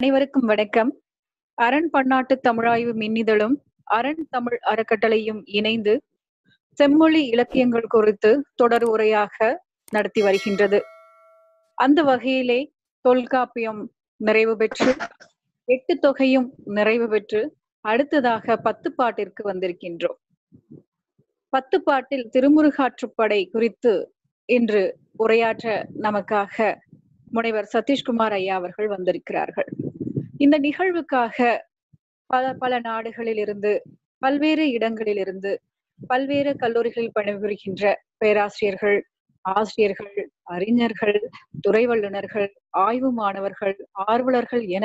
அனைவருக்கும் வணக்கம் அரண் பன்னாட்டு தமிழாய்வு மின்னிதழும் அரண் தமிழ் அறக்கட்டளையும் இணைந்து செம்மொழி இலக்கியங்கள் குறித்து தொடர் உரையாக நடத்தி வருகின்றது அந்த வகையிலே தொல்காப்பியம் நிறைவு பெற்று எட்டு தொகையும் நிறைவு பெற்று அடுத்ததாக பத்து பாட்டிற்கு வந்திருக்கின்றோம் பத்து பாட்டில் திருமுருகாற்றுப்படை குறித்து இன்று உரையாற்ற நமக்காக முனைவர் சதீஷ்குமார் ஐயா அவர்கள் வந்திருக்கிறார்கள் இந்த நிகழ்வுக்காக பல பல நாடுகளில் இருந்து பல்வேறு இடங்களில் இருந்து பல்வேறு கல்லூரிகளில் பணிபுரிகின்ற பேராசிரியர்கள் ஆசிரியர்கள் அறிஞர்கள் துறை வல்லுநர்கள் ஆய்வு மாணவர்கள் ஆர்வலர்கள் என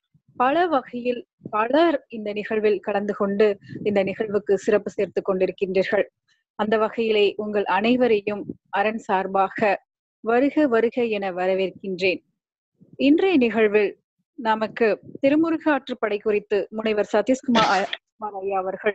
பல வகையில் பலர் இந்த நிகழ்வில் கலந்து கொண்டு இந்த நிகழ்வுக்கு சிறப்பு சேர்த்து கொண்டிருக்கின்றீர்கள் அந்த வகையிலே உங்கள் அனைவரையும் அரண் சார்பாக வருக வருக என வரவேற்கின்றேன் இன்றைய நிகழ்வில் நமக்கு திருமுருகாற்றுப்படை குறித்து முனைவர் சதீஷ்குமார் ஐயா அவர்கள்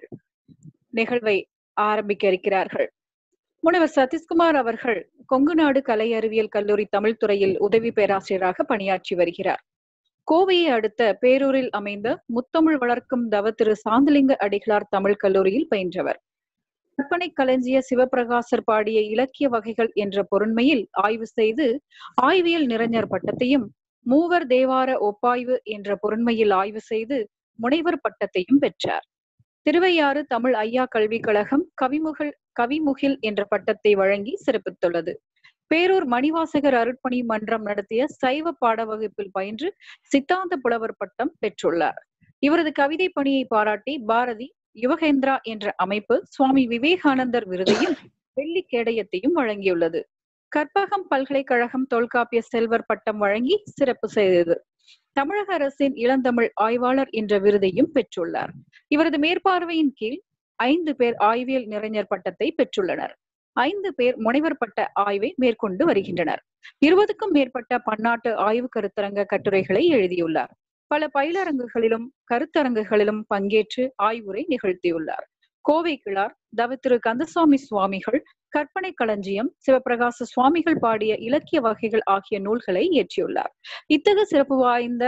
நிகழ்வை ஆரம்பிக்க இருக்கிறார்கள் முனைவர் சதீஷ்குமார் அவர்கள் கொங்கு நாடு கலை அறிவியல் கல்லூரி தமிழ் துறையில் உதவி பேராசிரியராக பணியாற்றி வருகிறார் கோவையை அடுத்த பேரூரில் அமைந்த முத்தமிழ் வளர்க்கும் தவ திரு சாந்தலிங்க அடிகளார் தமிழ் கல்லூரியில் பயின்றவர் கற்பனை களஞ்சிய சிவபிரகாசர் பாடிய இலக்கிய வகைகள் என்ற பொருண்மையில் ஆய்வு செய்து ஆய்வியல் நிறைஞர் பட்டத்தையும் மூவர் தேவார ஒப்பாய்வு என்ற பொருண்மையில் ஆய்வு செய்து முனைவர் பட்டத்தையும் பெற்றார் திருவையாறு தமிழ் ஐயா கல்விக் கழகம் கவிமுகில் கவிமுகில் என்ற பட்டத்தை வழங்கி சிறப்பித்துள்ளது பேரூர் மணிவாசகர் அருட்பணி மன்றம் நடத்திய சைவ பாட வகுப்பில் பயின்று சித்தாந்த புலவர் பட்டம் பெற்றுள்ளார் இவரது கவிதை பணியை பாராட்டி பாரதி யுவகேந்திரா என்ற அமைப்பு சுவாமி விவேகானந்தர் விருதையும் வெள்ளி கேடயத்தையும் வழங்கியுள்ளது கற்பகம் பல்கலைக்கழகம் தொல்காப்பிய செல்வர் பட்டம் வழங்கி சிறப்பு செய்தது தமிழக அரசின் இளந்தமிழ் ஆய்வாளர் என்ற விருதையும் பெற்றுள்ளார் இவரது மேற்பார்வையின் கீழ் ஐந்து பேர் ஆய்வியல் நிறைஞர் பட்டத்தை பெற்றுள்ளனர் ஐந்து பேர் முனைவர் பட்ட ஆய்வை மேற்கொண்டு வருகின்றனர் இருபதுக்கும் மேற்பட்ட பன்னாட்டு ஆய்வு கருத்தரங்க கட்டுரைகளை எழுதியுள்ளார் பல பயிலரங்குகளிலும் கருத்தரங்குகளிலும் பங்கேற்று ஆய்வுரை நிகழ்த்தியுள்ளார் கோவை கிளார் தவ திரு கந்தசுவாமி சுவாமிகள் கற்பனை களஞ்சியம் சிவபிரகாச சுவாமிகள் பாடிய இலக்கிய வகைகள் ஆகிய நூல்களை இயற்றியுள்ளார் இத்தகு சிறப்பு வாய்ந்த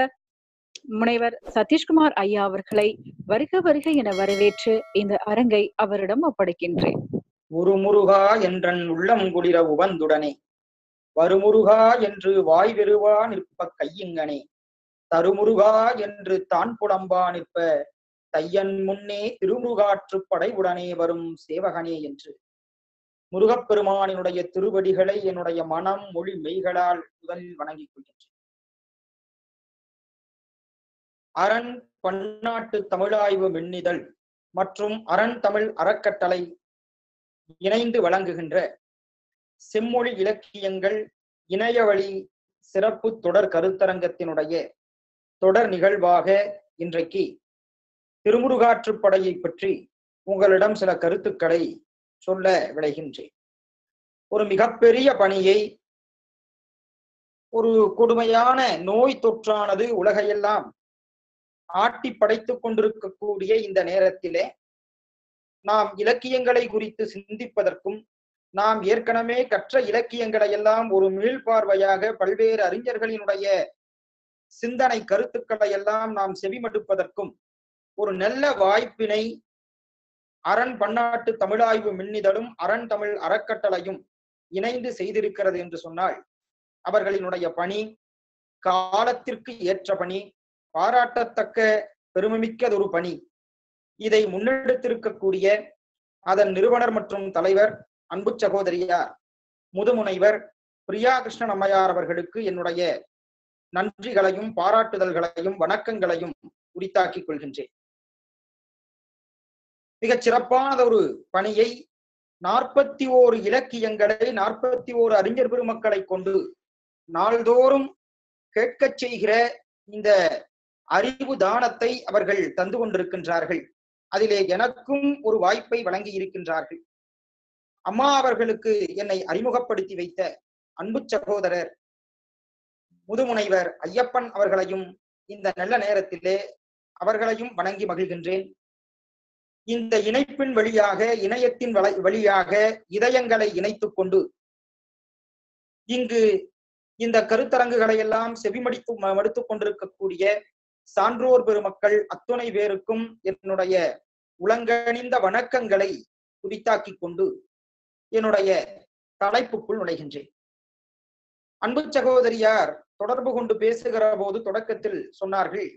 முனைவர் சதீஷ்குமார் ஐயா அவர்களை வருக வருக என வரவேற்று இந்த அரங்கை அவரிடம் ஒப்படைக்கின்றேன் ஒரு முருகா என்றன் உள்ளம் குளிர உவந்துடனே வருமுருகா என்று வாய் வெறுவா நிற்ப கையுங்கனே தருமுருகா என்று தான் புலம்பா நிற்ப தையன் முன்னே திருமுருகாற்று படைவுடனே வரும் சேவகனே என்று முருகப்பெருமானினுடைய திருவடிகளை என்னுடைய மனம் மொழி மெய்களால் முதலில் வணங்கிக் கொள்கின்றேன் அரண் பன்னாட்டு தமிழாய்வு மின்னிதழ் மற்றும் அரண் தமிழ் அறக்கட்டளை இணைந்து வழங்குகின்ற செம்மொழி இலக்கியங்கள் இணையவழி சிறப்பு தொடர் கருத்தரங்கத்தினுடைய தொடர் நிகழ்வாக இன்றைக்கு திருமுருகாற்றுப்படையை பற்றி உங்களிடம் சில கருத்துக்களை சொல்ல விளைகின்றேன் ஒரு மிகப்பெரிய பணியை ஒரு கொடுமையான நோய் தொற்றானது உலகையெல்லாம் ஆட்டி படைத்துக் கொண்டிருக்கக்கூடிய இந்த நேரத்திலே நாம் இலக்கியங்களை குறித்து சிந்திப்பதற்கும் நாம் ஏற்கனவே கற்ற இலக்கியங்களை எல்லாம் ஒரு மீள்பார்வையாக பல்வேறு அறிஞர்களினுடைய சிந்தனை கருத்துக்களை எல்லாம் நாம் செவிமடுப்பதற்கும் ஒரு நல்ல வாய்ப்பினை அரண் பன்னாட்டு தமிழாய்வு மின்னிதழும் அரண் தமிழ் அறக்கட்டளையும் இணைந்து செய்திருக்கிறது என்று சொன்னால் அவர்களினுடைய பணி காலத்திற்கு ஏற்ற பணி பாராட்டத்தக்க பெருமைமிக்கதொரு பணி இதை முன்னெடுத்திருக்கக்கூடிய அதன் நிறுவனர் மற்றும் தலைவர் அன்பு சகோதரியார் முதுமுனைவர் பிரியா கிருஷ்ணன் அம்மையார் அவர்களுக்கு என்னுடைய நன்றிகளையும் பாராட்டுதல்களையும் வணக்கங்களையும் உரித்தாக்கிக் கொள்கின்றேன் மிகச் சிறப்பானதொரு பணியை நாற்பத்தி ஓரு இலக்கியங்களை நாற்பத்தி ஓரு அறிஞர் பெருமக்களை கொண்டு நாள்தோறும் கேட்கச் செய்கிற இந்த அறிவு தானத்தை அவர்கள் தந்து கொண்டிருக்கின்றார்கள் அதிலே எனக்கும் ஒரு வாய்ப்பை வழங்கி இருக்கின்றார்கள் அம்மா அவர்களுக்கு என்னை அறிமுகப்படுத்தி வைத்த அன்பு சகோதரர் முதுமுனைவர் ஐயப்பன் அவர்களையும் இந்த நல்ல நேரத்திலே அவர்களையும் வணங்கி மகிழ்கின்றேன் இந்த இணைப்பின் வழியாக இணையத்தின் வழியாக இதயங்களை இணைத்துக் கொண்டு இங்கு இந்த கருத்தரங்குகளை எல்லாம் செவிமடித்து ம- மடுத்துக் கொண்டிருக்கக்கூடிய சான்றோர் பெருமக்கள் அத்துணை பேருக்கும் என்னுடைய உலங்கணிந்த வணக்கங்களை குறித்தாக்கி கொண்டு என்னுடைய தலைப்புக்குள் நுழைகின்றேன் அன்பு சகோதரியார் தொடர்பு கொண்டு பேசுகிற போது தொடக்கத்தில் சொன்னார்கள்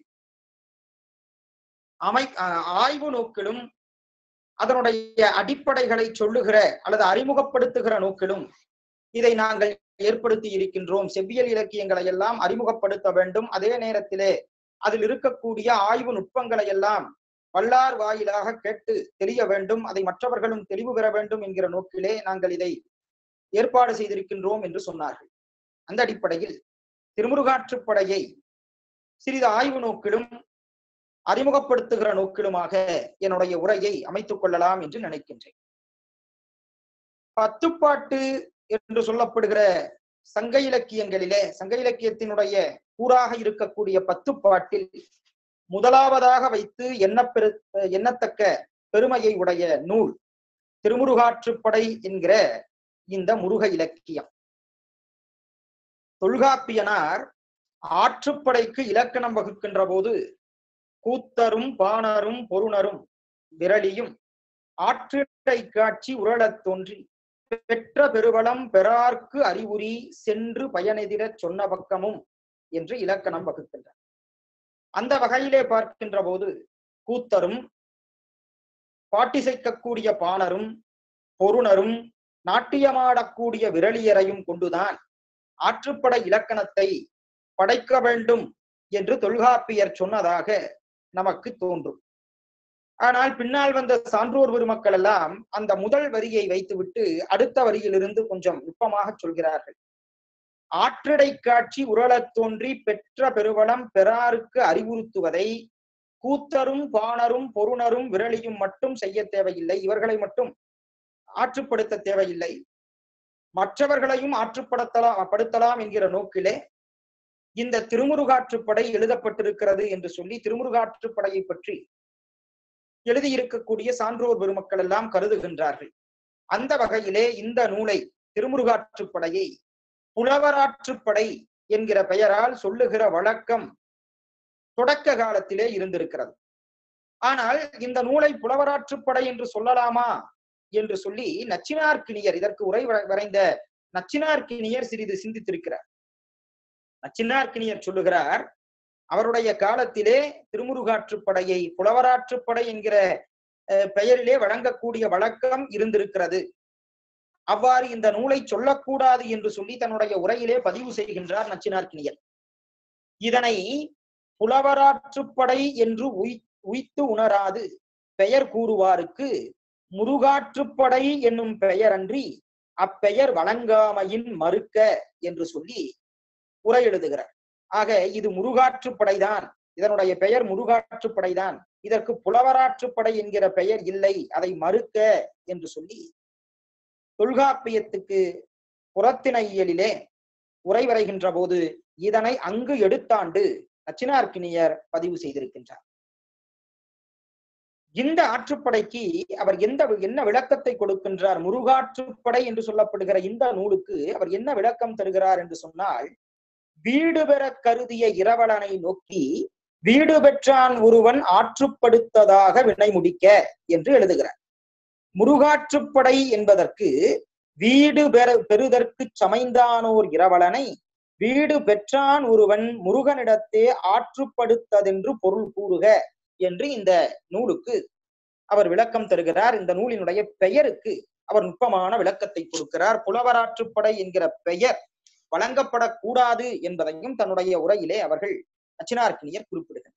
அமை அஹ் ஆய்வு நோக்கிலும் அதனுடைய அடிப்படைகளை சொல்லுகிற அல்லது அறிமுகப்படுத்துகிற நோக்கிலும் இதை நாங்கள் ஏற்படுத்தி இருக்கின்றோம் செவ்வியல் இலக்கியங்களை எல்லாம் அறிமுகப்படுத்த வேண்டும் அதே நேரத்திலே அதில் இருக்கக்கூடிய ஆய்வு நுட்பங்களை எல்லாம் வல்லார் வாயிலாக கேட்டு தெரிய வேண்டும் அதை மற்றவர்களும் தெளிவு பெற வேண்டும் என்கிற நோக்கிலே நாங்கள் இதை ஏற்பாடு செய்திருக்கின்றோம் என்று சொன்னார்கள் அந்த அடிப்படையில் திருமுருகாற்றுப்படையை சிறிது ஆய்வு நோக்கிலும் அறிமுகப்படுத்துகிற நோக்கிலுமாக என்னுடைய உரையை அமைத்துக் கொள்ளலாம் என்று நினைக்கின்றேன் பத்துப்பாட்டு என்று சொல்லப்படுகிற சங்க இலக்கியங்களிலே சங்க இலக்கியத்தினுடைய கூறாக இருக்கக்கூடிய பத்துப்பாட்டில் முதலாவதாக வைத்து எண்ணப்பெரு எண்ணத்தக்க பெருமையை உடைய நூல் திருமுருகாற்றுப்படை என்கிற இந்த முருக இலக்கியம் தொல்காப்பியனார் ஆற்றுப்படைக்கு இலக்கணம் வகுக்கின்ற போது கூத்தரும் பாணரும் பொருணரும் விரலியும் ஆற்றிடை காட்சி உரளத் தோன்றி பெற்ற பெருவளம் பெறார்க்கு அறிவுரி சென்று பயனெதிரச் சொன்ன பக்கமும் என்று இலக்கணம் வகுக்கின்றார் அந்த வகையிலே பார்க்கின்ற போது கூத்தரும் பாட்டிசைக்கக்கூடிய பாணரும் பொருணரும் நாட்டியமாடக்கூடிய விரலியரையும் கொண்டுதான் ஆற்றுப்படை இலக்கணத்தை படைக்க வேண்டும் என்று தொல்காப்பியர் சொன்னதாக நமக்கு தோன்றும் ஆனால் பின்னால் வந்த சான்றோர் பெருமக்கள் எல்லாம் அந்த முதல் வரியை வைத்துவிட்டு அடுத்த வரியிலிருந்து கொஞ்சம் நுட்பமாக சொல்கிறார்கள் ஆற்றிடை காட்சி உரளத் தோன்றி பெற்ற பெருவளம் பெறாருக்கு அறிவுறுத்துவதை கூத்தரும் பாணரும் பொருணரும் விரலியும் மட்டும் செய்ய தேவையில்லை இவர்களை மட்டும் ஆற்றுப்படுத்த தேவையில்லை மற்றவர்களையும் ஆற்றுப்படுத்தலாம் படுத்தலாம் என்கிற நோக்கிலே இந்த திருமுருகாற்றுப்படை எழுதப்பட்டிருக்கிறது என்று சொல்லி திருமுருகாற்றுப்படையை பற்றி எழுதியிருக்கக்கூடிய சான்றோர் பெருமக்கள் எல்லாம் கருதுகின்றார்கள் அந்த வகையிலே இந்த நூலை திருமுருகாற்றுப்படையை புலவராற்றுப்படை என்கிற பெயரால் சொல்லுகிற வழக்கம் தொடக்க காலத்திலே இருந்திருக்கிறது ஆனால் இந்த நூலை புலவராற்றுப்படை என்று சொல்லலாமா என்று சொல்லி நச்சினார்கினியர் இதற்கு உரை வரைந்த நச்சினார்கினியர் சிறிது சிந்தித்திருக்கிறார் நச்சினார்கினியர் சொல்லுகிறார் அவருடைய காலத்திலே திருமுருகாற்றுப்படையை புலவராற்றுப்படை என்கிற பெயரிலே வழங்கக்கூடிய வழக்கம் இருந்திருக்கிறது அவ்வாறு இந்த நூலை சொல்லக்கூடாது என்று சொல்லி தன்னுடைய உரையிலே பதிவு செய்கின்றார் நச்சினார்கினியர் இதனை புலவராற்றுப்படை என்று உய் உய்த்து உணராது பெயர் கூறுவாருக்கு முருகாற்றுப்படை என்னும் பெயரன்றி அப்பெயர் வழங்காமையின் மறுக்க என்று சொல்லி உரை எழுதுகிறார் ஆக இது முருகாற்றுப்படைதான் இதனுடைய பெயர் முருகாற்றுப்படைதான் இதற்கு புலவராற்றுப்படை என்கிற பெயர் இல்லை அதை மறுக்க என்று சொல்லி தொல்காப்பியத்துக்கு புறத்திணையியலிலே உரை வரைகின்ற போது இதனை அங்கு எடுத்தாண்டு நச்சினார்கினியர் பதிவு செய்திருக்கின்றார் இந்த ஆற்றுப்படைக்கு அவர் எந்த என்ன விளக்கத்தை கொடுக்கின்றார் முருகாற்றுப்படை என்று சொல்லப்படுகிற இந்த நூலுக்கு அவர் என்ன விளக்கம் தருகிறார் என்று சொன்னால் வீடு பெற கருதிய இரவலனை நோக்கி வீடு பெற்றான் ஒருவன் ஆற்றுப்படுத்ததாக வினை முடிக்க என்று எழுதுகிறார் முருகாற்றுப்படை என்பதற்கு வீடு பெற பெறுதற்கு சமைந்தானோர் இரவலனை வீடு பெற்றான் ஒருவன் முருகனிடத்தே ஆற்றுப்படுத்ததென்று பொருள் கூறுக என்று இந்த நூலுக்கு அவர் விளக்கம் தருகிறார் இந்த நூலினுடைய பெயருக்கு அவர் நுட்பமான விளக்கத்தை கொடுக்கிறார் புலவராற்றுப்படை என்கிற பெயர் வழங்கப்படக்கூடாது என்பதையும் தன்னுடைய உரையிலே அவர்கள் நச்சினார்கினியர் குறிப்பிடுகிறார்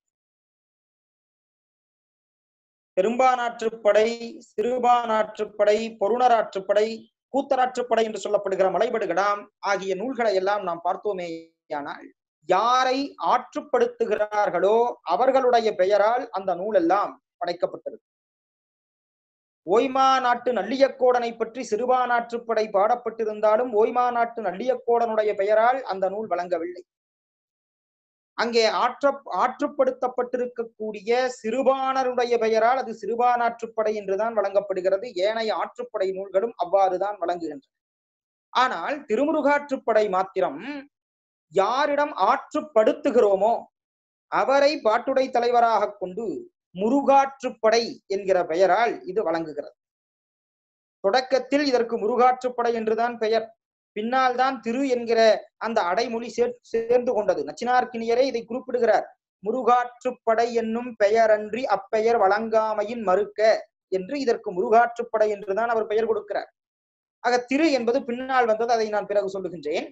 பெரும்பானாற்றுப்படை சிறுபானாற்றுப்படை பொருணராற்றுப்படை கூத்தராற்றுப்படை என்று சொல்லப்படுகிற மலைபடுகடாம் ஆகிய நூல்களை எல்லாம் நாம் பார்த்தோமேயானால் யாரை ஆற்றுப்படுத்துகிறார்களோ அவர்களுடைய பெயரால் அந்த நூல் எல்லாம் படைக்கப்பட்டிருக்கு ஓய்மா நாட்டு நல்லியக்கோடனை பற்றி சிறுபானாற்றுப்படை பாடப்பட்டிருந்தாலும் ஓய்மா நாட்டு நல்லியக்கோடனுடைய பெயரால் அந்த நூல் வழங்கவில்லை அங்கே ஆற்ற ஆற்றுப்படுத்தப்பட்டிருக்கக்கூடிய சிறுபானருடைய பெயரால் அது சிறுபானாற்றுப்படை என்றுதான் வழங்கப்படுகிறது ஏனைய ஆற்றுப்படை நூல்களும் அவ்வாறுதான் வழங்குகின்றன ஆனால் திருமுருகாற்றுப்படை மாத்திரம் யாரிடம் ஆற்றுப்படுத்துகிறோமோ அவரை பாட்டுடை தலைவராக கொண்டு முருகாற்றுப்படை என்கிற பெயரால் இது வழங்குகிறது தொடக்கத்தில் இதற்கு முருகாற்றுப்படை என்றுதான் பெயர் பின்னால் தான் திரு என்கிற அந்த அடைமொழி சேர் சேர்ந்து கொண்டது நச்சினார்க்கினியரே இதை குறிப்பிடுகிறார் முருகாற்றுப்படை என்னும் பெயரன்றி அப்பெயர் வழங்காமையின் மறுக்க என்று இதற்கு முருகாற்றுப்படை என்றுதான் அவர் பெயர் கொடுக்கிறார் ஆக திரு என்பது பின்னால் வந்தது அதை நான் பிறகு சொல்லுகின்றேன்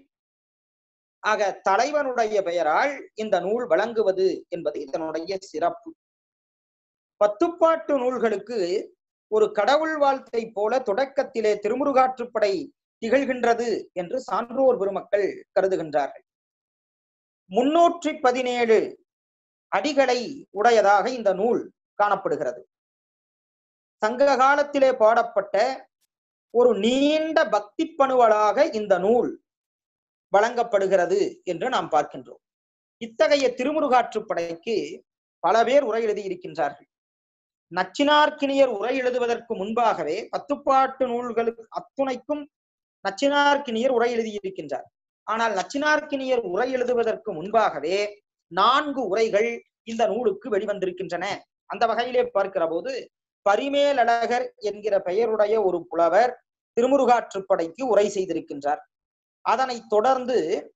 ஆக தலைவனுடைய பெயரால் இந்த நூல் வழங்குவது என்பது இதனுடைய சிறப்பு பத்துப்பாட்டு நூல்களுக்கு ஒரு கடவுள் வாழ்த்தை போல தொடக்கத்திலே திருமுருகாற்றுப்படை திகழ்கின்றது என்று சான்றோர் பெருமக்கள் கருதுகின்றார்கள் முன்னூற்றி பதினேழு அடிகளை உடையதாக இந்த நூல் காணப்படுகிறது சங்க காலத்திலே பாடப்பட்ட ஒரு நீண்ட பக்தி பணுவலாக இந்த நூல் வழங்கப்படுகிறது என்று நாம் பார்க்கின்றோம் இத்தகைய திருமுருகாற்றுப்படைக்கு பல பேர் உரை எழுதியிருக்கின்றார்கள் நச்சினார்க்கினியர் உரை எழுதுவதற்கு முன்பாகவே பத்துப்பாட்டு நூல்களுக்கு அத்துணைக்கும் நச்சினார்க்கினியர் உரை எழுதியிருக்கின்றார் ஆனால் நச்சினார்க்கினியர் உரை எழுதுவதற்கு முன்பாகவே நான்கு உரைகள் இந்த நூலுக்கு வெளிவந்திருக்கின்றன அந்த வகையிலே பார்க்கிற போது பரிமேலழகர் என்கிற பெயருடைய ஒரு புலவர் திருமுருகாற்றுப்படைக்கு உரை செய்திருக்கின்றார் அதனைத் தொடர்ந்து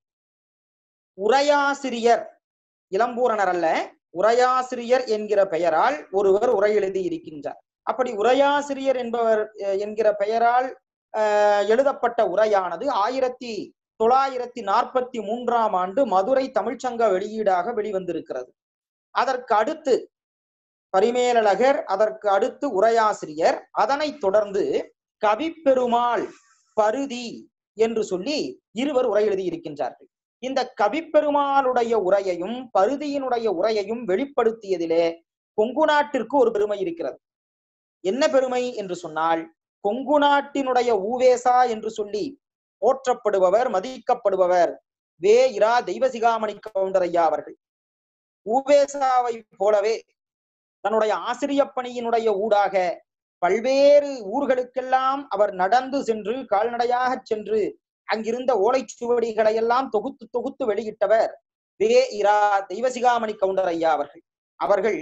உரையாசிரியர் இளம்பூரணர் அல்ல உரையாசிரியர் என்கிற பெயரால் ஒருவர் உரை எழுதி இருக்கின்றார் அப்படி உரையாசிரியர் என்பவர் அஹ், என்கிற பெயரால் அஹ், எழுதப்பட்ட உரையானது ஆயிரத்தி தொள்ளாயிரத்தி நாற்பத்தி மூன்றாம் ஆண்டு மதுரை தமிழ்ச்சங்க வெளியீடாக வெளிவந்திருக்கிறது அதற்கு அடுத்து பரிமேலழகர் அதற்கு அடுத்து உரையாசிரியர் அதனைத் தொடர்ந்து கவிப்பெருமாள் பருதி என்று சொல்லி இருவர் உரை எழுதியிருக்கின்றார்கள் இந்த கவிப்பெருமாளுடைய உரையையும் பருதியினுடைய உரையையும் வெளிப்படுத்தியதிலே கொங்கு நாட்டிற்கு ஒரு பெருமை இருக்கிறது என்ன பெருமை என்று சொன்னால் கொங்கு நாட்டினுடைய ஊவேசா என்று சொல்லி போற்றப்படுபவர் மதிக்கப்படுபவர் வே இரா தெய்வசிகாமணி கவுண்டரையா அவர்கள் ஊவேசாவை போலவே தன்னுடைய ஆசிரியப் பணியினுடைய ஊடாக பல்வேறு ஊர்களுக்கெல்லாம் அவர் நடந்து சென்று கால்நடையாக சென்று அங்கிருந்த ஓலைச்சுவடிகளை எல்லாம் தொகுத்து தொகுத்து வெளியிட்டவர் வே இரா தெய்வசிகாமணி கவுண்டர் ஐயா அவர்கள் அவர்கள்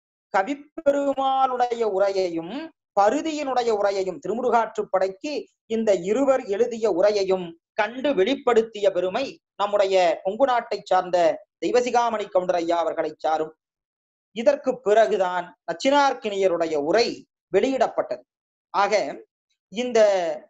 கவிப்பெருமாளுடைய உரையையும் பருதியினுடைய உரையையும் திருமுருகாற்றுப்படைக்கு இந்த இருவர் எழுதிய உரையையும் கண்டு வெளிப்படுத்திய பெருமை நம்முடைய கொங்கு நாட்டை சார்ந்த தெய்வசிகாமணி கவுண்டர் ஐயா அவர்களை சாரும் இதற்கு பிறகுதான் நச்சினார்க்கினியருடைய உரை வெளியிடப்பட்டது ஆக இந்த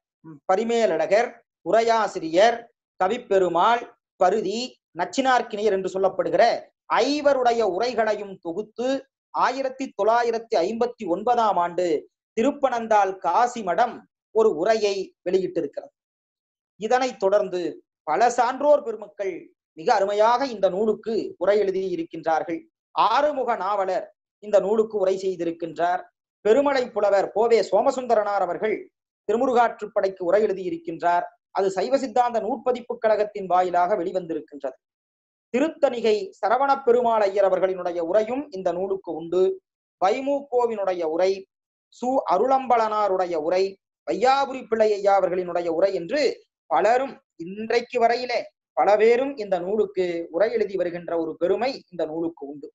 பரிமேலழகர் உரையாசிரியர் கவிப்பெருமாள் பருதி நச்சினார்க்கினியர் என்று சொல்லப்படுகிற ஐவருடைய உரைகளையும் தொகுத்து ஆயிரத்தி தொள்ளாயிரத்தி ஐம்பத்தி ஒன்பதாம் ஆண்டு திருப்பனந்தாள் காசி மடம் ஒரு உரையை வெளியிட்டிருக்கிறது இதனைத் தொடர்ந்து பல சான்றோர் பெருமக்கள் மிக அருமையாக இந்த நூலுக்கு உரை எழுதி இருக்கின்றார்கள் ஆறுமுக நாவலர் இந்த நூலுக்கு உரை செய்திருக்கின்றார் பெருமலை புலவர் கோவே சோமசுந்தரனார் அவர்கள் திருமுருகாற்றுப்படைக்கு உரை எழுதியிருக்கின்றார் அது சைவ சித்தாந்த நூற்பதிப்பு கழகத்தின் வாயிலாக வெளிவந்திருக்கின்றது திருத்தணிகை சரவண பெருமாள் ஐயர் அவர்களினுடைய உரையும் இந்த நூலுக்கு உண்டு வைமூக்கோவினுடைய உரை சு அருளம்பலனாருடைய உரை வையாபுரி பிள்ளை ஐயா அவர்களினுடைய உரை என்று பலரும் இன்றைக்கு வரையிலே பல பேரும் இந்த நூலுக்கு உரை எழுதி வருகின்ற ஒரு பெருமை இந்த நூலுக்கு உண்டு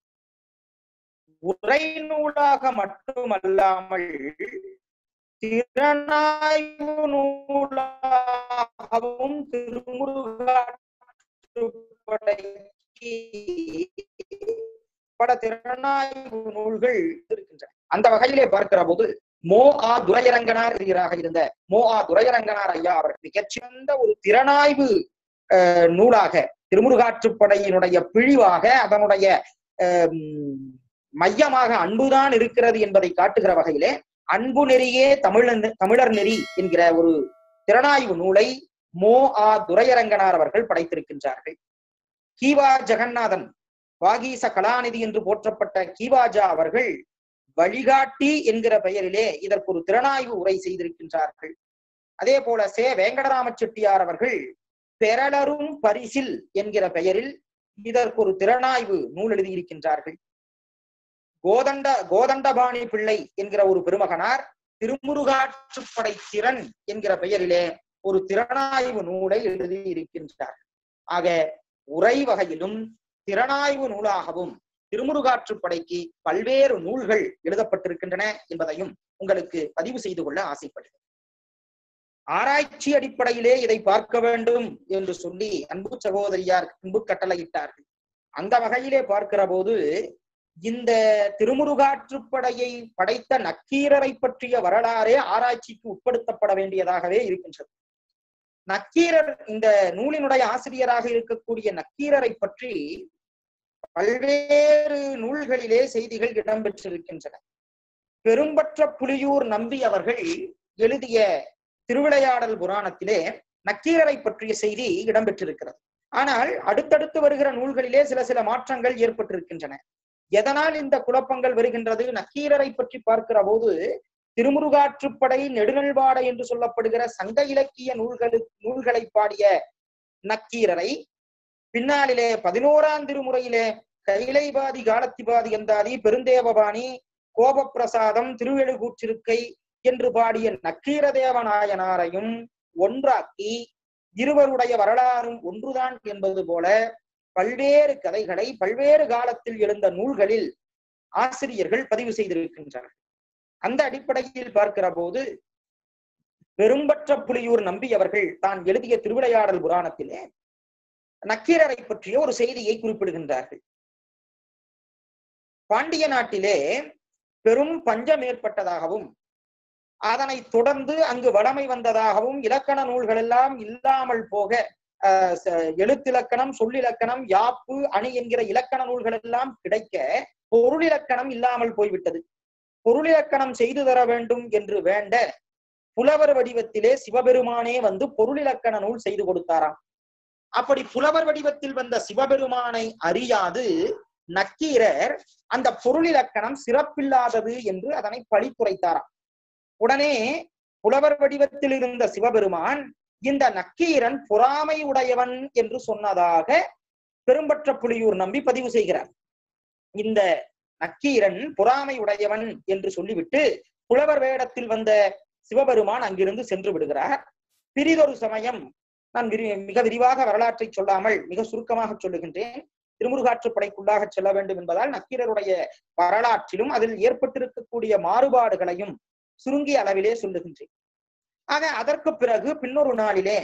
உரை நூலாக மட்டுமல்லாமல் திறனாய்வு நூலாகவும் திருமுருகாற்றுப்படைக்கு பல திறனாய்வு நூல்கள் இருக்கின்றன அந்த வகையிலே பார்க்கிற போது மோ ஆ துரையரங்கனார் என்கிறாக இருந்த மோ ஆ துரையரங்கனார் ஐயா அவர் மிகச்சிறந்த ஒரு திறனாய்வு அஹ், நூலாக திருமுருகாற்றுப்படையினுடைய பிழிவாக அதனுடைய அஹ், மையமாக அன்புதான் இருக்கிறது என்பதை காட்டுகிற வகையிலே அன்பு நெறியே தமிழன் தமிழர் நெறி என்கிற ஒரு திறனாய்வு நூலை மோ ஆ துரையரங்கனார் அவர்கள் படைத்திருக்கின்றார்கள் கீவா ஜெகநாதன் வாகீச கலாநிதி என்று போற்றப்பட்ட கீவாஜா அவர்கள் வழிகாட்டி என்கிற பெயரிலே இதற்கு ஒரு திறனாய்வு உரை செய்திருக்கின்றார்கள் அதே போல சே வேங்கடராம செட்டியார் அவர்கள் பெறலரும் பரிசில் என்கிற பெயரில் இதற்கு ஒரு திறனாய்வு நூல் எழுதியிருக்கின்றார்கள் கோதண்ட கோதண்டபாணி பிள்ளை என்கிற ஒரு பெருமகனார் திருமுருகாற்றுப்படை திறன் என்கிற பெயரிலே ஒரு திறனாய்வு நூலை எழுதி இருக்கின்றார் ஆக உரை வகையிலும் திறனாய்வு நூலாகவும் திருமுருகாற்றுப்படைக்கு பல்வேறு நூல்கள் எழுதப்பட்டிருக்கின்றன என்பதையும் உங்களுக்கு பதிவு செய்து கொள்ள ஆசைப்படுகிறேன் ஆராய்ச்சி அடிப்படையிலே இதை பார்க்க வேண்டும் என்று சொல்லி அன்பு சகோதரியார் அன்பு கட்டளையிட்டார்கள் அந்த வகையிலே பார்க்கிற போது இந்த திருமுருகாற்றுப்படையை படைத்த நக்கீரரை பற்றிய வரலாறே ஆராய்ச்சிக்கு உட்படுத்தப்பட வேண்டியதாகவே இருக்கின்றது நக்கீரர் இந்த நூலினுடைய ஆசிரியராக இருக்கக்கூடிய நக்கீரரை பற்றி பல்வேறு நூல்களிலே செய்திகள் இடம்பெற்றிருக்கின்றன பெரும்பற்ற புலியூர் நம்பி அவர்கள் எழுதிய திருவிளையாடல் புராணத்திலே நக்கீரரை பற்றிய செய்தி இடம்பெற்றிருக்கிறது ஆனால் அடுத்தடுத்து வருகிற நூல்களிலே சில சில மாற்றங்கள் ஏற்பட்டிருக்கின்றன எதனால் இந்த குழப்பங்கள் வருகின்றது நக்கீரரை பற்றி பார்க்கிற போது திருமுருகாற்றுப்படை நெடுநல்வாடை என்று சொல்லப்படுகிற சங்க இலக்கிய நூல்களு நூல்களை பாடிய நக்கீரரை பின்னாளிலே பதினோராம் திருமுறையிலே கைலைபாதி காலத்திபாதி எந்தாதி பெருந்தேவபாணி கோபப்பிரசாதம் திருவெழுகூற்றிருக்கை என்று பாடிய நக்கீரதேவநாயனாரையும் ஒன்றாக்கி இருவருடைய வரலாறும் ஒன்றுதான் என்பது போல பல்வேறு கதைகளை பல்வேறு காலத்தில் எழுந்த நூல்களில் ஆசிரியர்கள் பதிவு செய்திருக்கின்றனர் அந்த அடிப்படையில் பார்க்கிற போது பெரும்பற்ற புலியூர் நம்பி அவர்கள் தான் எழுதிய திருவிளையாடல் புராணத்திலே நக்கீரரை பற்றிய ஒரு செய்தியை குறிப்பிடுகின்றார்கள் பாண்டிய நாட்டிலே பெரும் பஞ்சம் ஏற்பட்டதாகவும் அதனை தொடர்ந்து அங்கு வடமை வந்ததாகவும் இலக்கண நூல்கள் எல்லாம் இல்லாமல் போக எழுத்திலக்கணம் சொல்லிலக்கணம் யாப்பு அணி என்கிற இலக்கண நூல்கள் எல்லாம் கிடைக்க பொருளிலக்கணம் இல்லாமல் போய்விட்டது பொருளிலக்கணம் செய்து தர வேண்டும் என்று வேண்ட புலவர் வடிவத்திலே சிவபெருமானே வந்து பொருளிலக்கண நூல் செய்து கொடுத்தாராம் அப்படி புலவர் வடிவத்தில் வந்த சிவபெருமானை அறியாது நக்கீரர் அந்த பொருளிலக்கணம் சிறப்பில்லாதது என்று அதனை பழித்துரைத்தாராம் உடனே புலவர் வடிவத்தில் இருந்த சிவபெருமான் இந்த நக்கீரன் பொறாமை உடையவன் என்று சொன்னதாக பெரும்பற்ற புலியூர் நம்பி பதிவு செய்கிறார் இந்த நக்கீரன் பொறாமை உடையவன் என்று சொல்லிவிட்டு புலவர் வேடத்தில் வந்த சிவபெருமான் அங்கிருந்து சென்று விடுகிறார் பிரிதொரு சமயம் நான் விரி மிக விரிவாக வரலாற்றை சொல்லாமல் மிக சுருக்கமாக சொல்லுகின்றேன் திருமுருகாற்றுப்படைக்குள்ளாக செல்ல வேண்டும் என்பதால் நக்கீரருடைய வரலாற்றிலும் அதில் ஏற்பட்டிருக்கக்கூடிய மாறுபாடுகளையும் சுருங்கிய அளவிலே சொல்லுகின்றேன் ஆக அதற்கு பிறகு பின்னொரு நாளிலே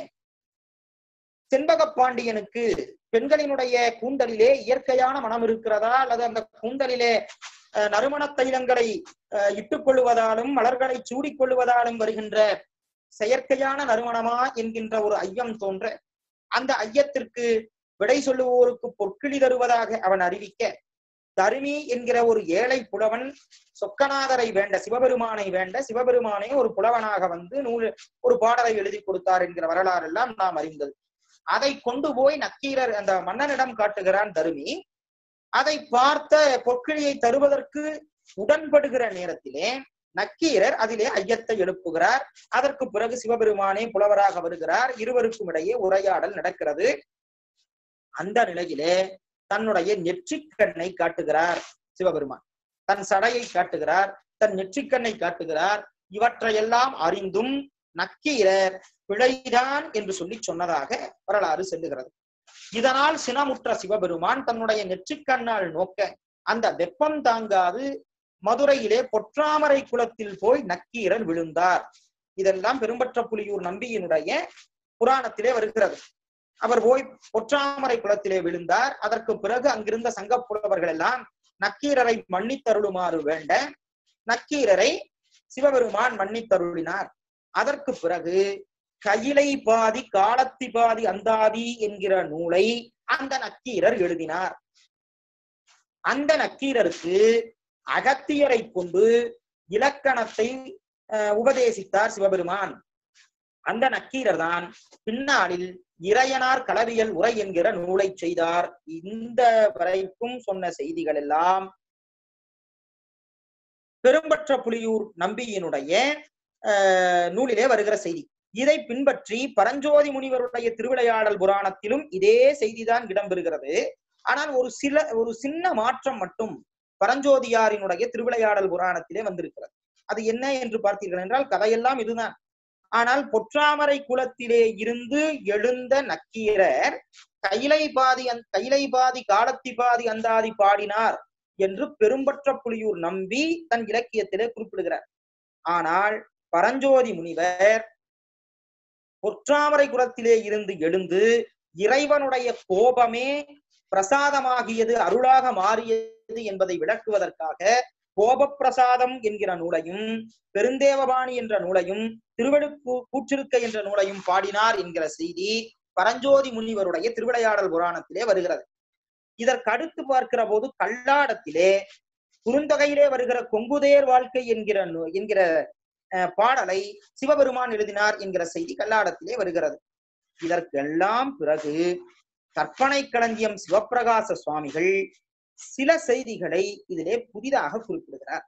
செண்பக பாண்டியனுக்கு பெண்களினுடைய கூந்தலிலே இயற்கையான மனம் இருக்கிறதா அல்லது அந்த கூந்தலிலே நறுமண தைலங்களை இட்டுக் கொள்ளுவதாலும் மலர்களை சூடிக் கொள்ளுவதாலும் வருகின்ற செயற்கையான நறுமணமா என்கின்ற ஒரு ஐயம் தோன்ற அந்த ஐயத்திற்கு விடை சொல்லுவோருக்கு பொற்கிளி தருவதாக அவன் அறிவிக்க தருமி என்கிற ஒரு ஏழை புலவன் சொக்கநாதரை வேண்ட சிவபெருமானை வேண்ட சிவபெருமானே ஒரு புலவனாக வந்து நூல் ஒரு பாடலை எழுதி கொடுத்தார் என்கிற வரலாறு எல்லாம் நாம் அறிந்தது அதை கொண்டு போய் நக்கீரர் அந்த மன்னனிடம் காட்டுகிறான் தருமி அதை பார்த்த பொற்கிழியை தருவதற்கு உடன்படுகிற நேரத்திலே நக்கீரர் அதிலே ஐயத்தை எழுப்புகிறார் அதற்கு பிறகு சிவபெருமானே புலவராக வருகிறார் இருவருக்கும் இடையே உரையாடல் நடக்கிறது அந்த நிலையிலே தன்னுடைய நெற்றிக்கண்ணை காட்டுகிறார் சிவபெருமான் தன் சடையை காட்டுகிறார் தன் நெற்றிக்கண்ணை காட்டுகிறார் இவற்றையெல்லாம் அறிந்தும் நக்கீரர் பிழைதான் என்று சொல்லி சொன்னதாக வரலாறு செல்லுகிறது இதனால் சினமுற்ற சிவபெருமான் தன்னுடைய நெற்றிக்கண்ணால் நோக்க அந்த வெப்பம் தாங்காது மதுரையிலே பொற்றாமரை குளத்தில் போய் நக்கீரர் விழுந்தார் இதெல்லாம் பெரும்பற்ற புலியூர் நம்பியினுடைய புராணத்திலே வருகிறது அவர் போய் பொற்றாமரை குளத்திலே விழுந்தார் அதற்கு பிறகு அங்கிருந்த சங்க புலவர்கள் எல்லாம் நக்கீரரை மன்னித்தருளுமாறு வேண்ட நக்கீரரை சிவபெருமான் மன்னித்தருளினார் அதற்கு பிறகு கையிலை பாதி காலத்தி பாதி அந்தாதி என்கிற நூலை அந்த நக்கீரர் எழுதினார் அந்த நக்கீரருக்கு அகத்தியரை கொண்டு இலக்கணத்தை உபதேசித்தார் சிவபெருமான் அந்த நக்கீரர் தான் பின்னாளில் இறையனார் களவியல் உரை என்கிற நூலை செய்தார் இந்த வரைக்கும் சொன்ன செய்திகள் எல்லாம் பெரும்பற்ற புலியூர் நம்பியினுடைய நூலிலே வருகிற செய்தி இதை பின்பற்றி பரஞ்சோதி முனிவருடைய திருவிளையாடல் புராணத்திலும் இதே செய்திதான் இடம்பெறுகிறது ஆனால் ஒரு சில ஒரு சின்ன மாற்றம் மட்டும் பரஞ்சோதியாரினுடைய திருவிளையாடல் புராணத்திலே வந்திருக்கிறது அது என்ன என்று பார்த்தீர்கள் என்றால் கதையெல்லாம் இதுதான் ஆனால் பொற்றாமரை குலத்திலே இருந்து எழுந்த நக்கீரர் கைலை பாதி கைலை பாதி காலத்தி பாதி அந்தாதி பாடினார் என்று பெரும்பற்ற புலியூர் நம்பி தன் இலக்கியத்திலே குறிப்பிடுகிறார் ஆனால் பரஞ்சோதி முனிவர் பொற்றாமரை குலத்திலே இருந்து எழுந்து இறைவனுடைய கோபமே பிரசாதமாகியது அருளாக மாறியது என்பதை விளக்குவதற்காக கோபப்பிரசாதம் என்கிற நூலையும் பெருந்தேவபாணி என்ற நூலையும் திருவெடுக்கு கூற்றிருக்க என்ற நூலையும் பாடினார் என்கிற செய்தி பரஞ்சோதி முனிவருடைய திருவிளையாடல் புராணத்திலே வருகிறது இதற்கு அடுத்து பார்க்கிற போது கல்லாடத்திலே குறுந்தொகையிலே வருகிற கொங்குதேர் வாழ்க்கை என்கிற நூ- என்கிற அஹ், பாடலை சிவபெருமான் எழுதினார் என்கிற செய்தி கல்லாடத்திலே வருகிறது இதற்கெல்லாம் பிறகு கற்பனை களஞ்சியம் சிவப்பிரகாச சுவாமிகள் சில செய்திகளை இதிலே புதிதாக குறிப்பிடுகிறார்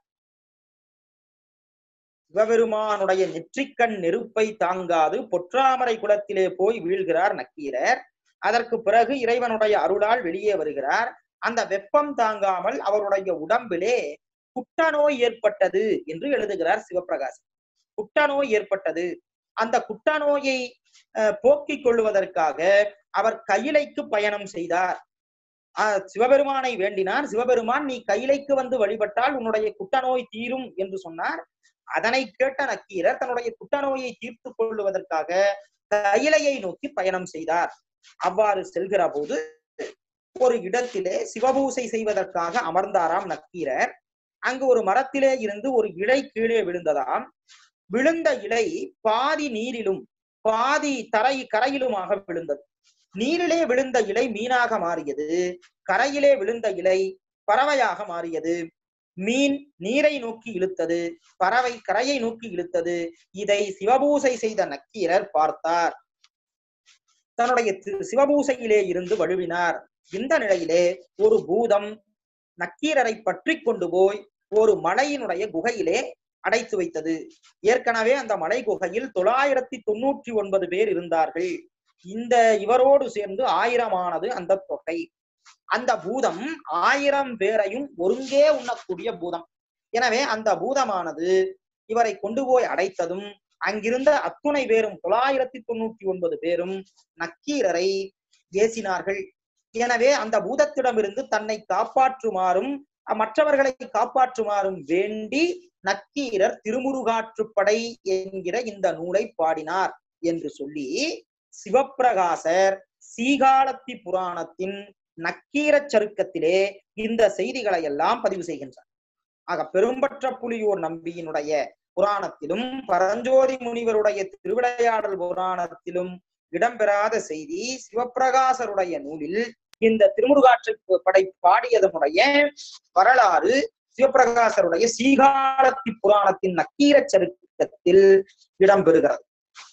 சிவபெருமானுடைய நெற்றிக்கண் நெருப்பை தாங்காது பொற்றாமரை குலத்திலே போய் வீழ்கிறார் நக்கீரர் அதற்கு பிறகு இறைவனுடைய அருளால் வெளியே வருகிறார் அந்த வெப்பம் தாங்காமல் அவருடைய உடம்பிலே குட்டநோய் ஏற்பட்டது என்று எழுதுகிறார் சிவபிரகாசம் குட்டநோய் ஏற்பட்டது அந்த குட்டநோயை அஹ், போக்கிக் கொள்வதற்காக அவர் கையிலைக்கு பயணம் செய்தார் ஆஹ், சிவபெருமானை வேண்டினார் சிவபெருமான் நீ கையிலைக்கு வந்து வழிபட்டால் உன்னுடைய குட்டநோய் தீரும் என்று சொன்னார் அதனை கேட்ட நக்கீரர் தன்னுடைய குட்டநோயை தீர்த்து கொள்வதற்காக கையிலையை நோக்கி பயணம் செய்தார் அவ்வாறு செல்கிற போது ஒரு இடத்திலே சிவபூசை செய்வதற்காக அமர்ந்தாராம் நக்கீரர் அங்கு ஒரு மரத்திலே இருந்து ஒரு இலை கீழே விழுந்ததாம் விழுந்த இலை பாதி நீரிலும் பாதி தரை கரையிலுமாக விழுந்தது நீரிலே விழுந்த இலை மீனாக மாறியது கரையிலே விழுந்த இலை பறவையாக மாறியது மீன் நீரை நோக்கி இழுத்தது பறவை கரையை நோக்கி இழுத்தது இதை சிவபூசை செய்த நக்கீரர் பார்த்தார் தன்னுடைய தி- சிவபூசையிலே இருந்து வழுவினார் இந்த நிலையிலே ஒரு பூதம் நக்கீரரை பற்றி கொண்டு போய் ஒரு மலையினுடைய குகையிலே அடைத்து வைத்தது ஏற்கனவே அந்த மலை குகையில் தொள்ளாயிரத்தி தொண்ணூற்றி ஒன்பது பேர் இருந்தார்கள் இந்த இவரோடு சேர்ந்து ஆயிரமானது அந்த தொகை அந்த பூதம் ஆயிரம் பேரையும் ஒருங்கே உண்ணக்கூடிய பூதம் எனவே அந்த பூதமானது இவரை கொண்டு போய் அடைத்ததும் அங்கிருந்த அத்துணை பேரும் தொள்ளாயிரத்தி தொண்ணூற்றி ஒன்பது பேரும் நக்கீரரை ஏசினார்கள் எனவே அந்த பூதத்திடமிருந்து தன்னை காப்பாற்றுமாறும் அ- மற்றவர்களை காப்பாற்றுமாறும் வேண்டி நக்கீரர் திருமுருகாற்றுப்படை என்கிற இந்த நூலை பாடினார் என்று சொல்லி சிவப்பிரகாசர் சீகாலத்தி புராணத்தின் நக்கீரச் சருக்கத்திலே இந்த செய்திகளை எல்லாம் பதிவு செய்கின்றார் ஆக பெரும்பற்ற புலியூர் நம்பியினுடைய புராணத்திலும் பரஞ்சோதி முனிவருடைய திருவிளையாடல் புராணத்திலும் இடம்பெறாத செய்தி சிவப்பிரகாசருடைய நூலில் இந்த திருமுருகாற்று படை பாடியதனுடைய வரலாறு சிவப்பிரகாசருடைய சீகாலத்தி புராணத்தின் நக்கீரச் சருக்கத்தில் இடம்பெறுகிறது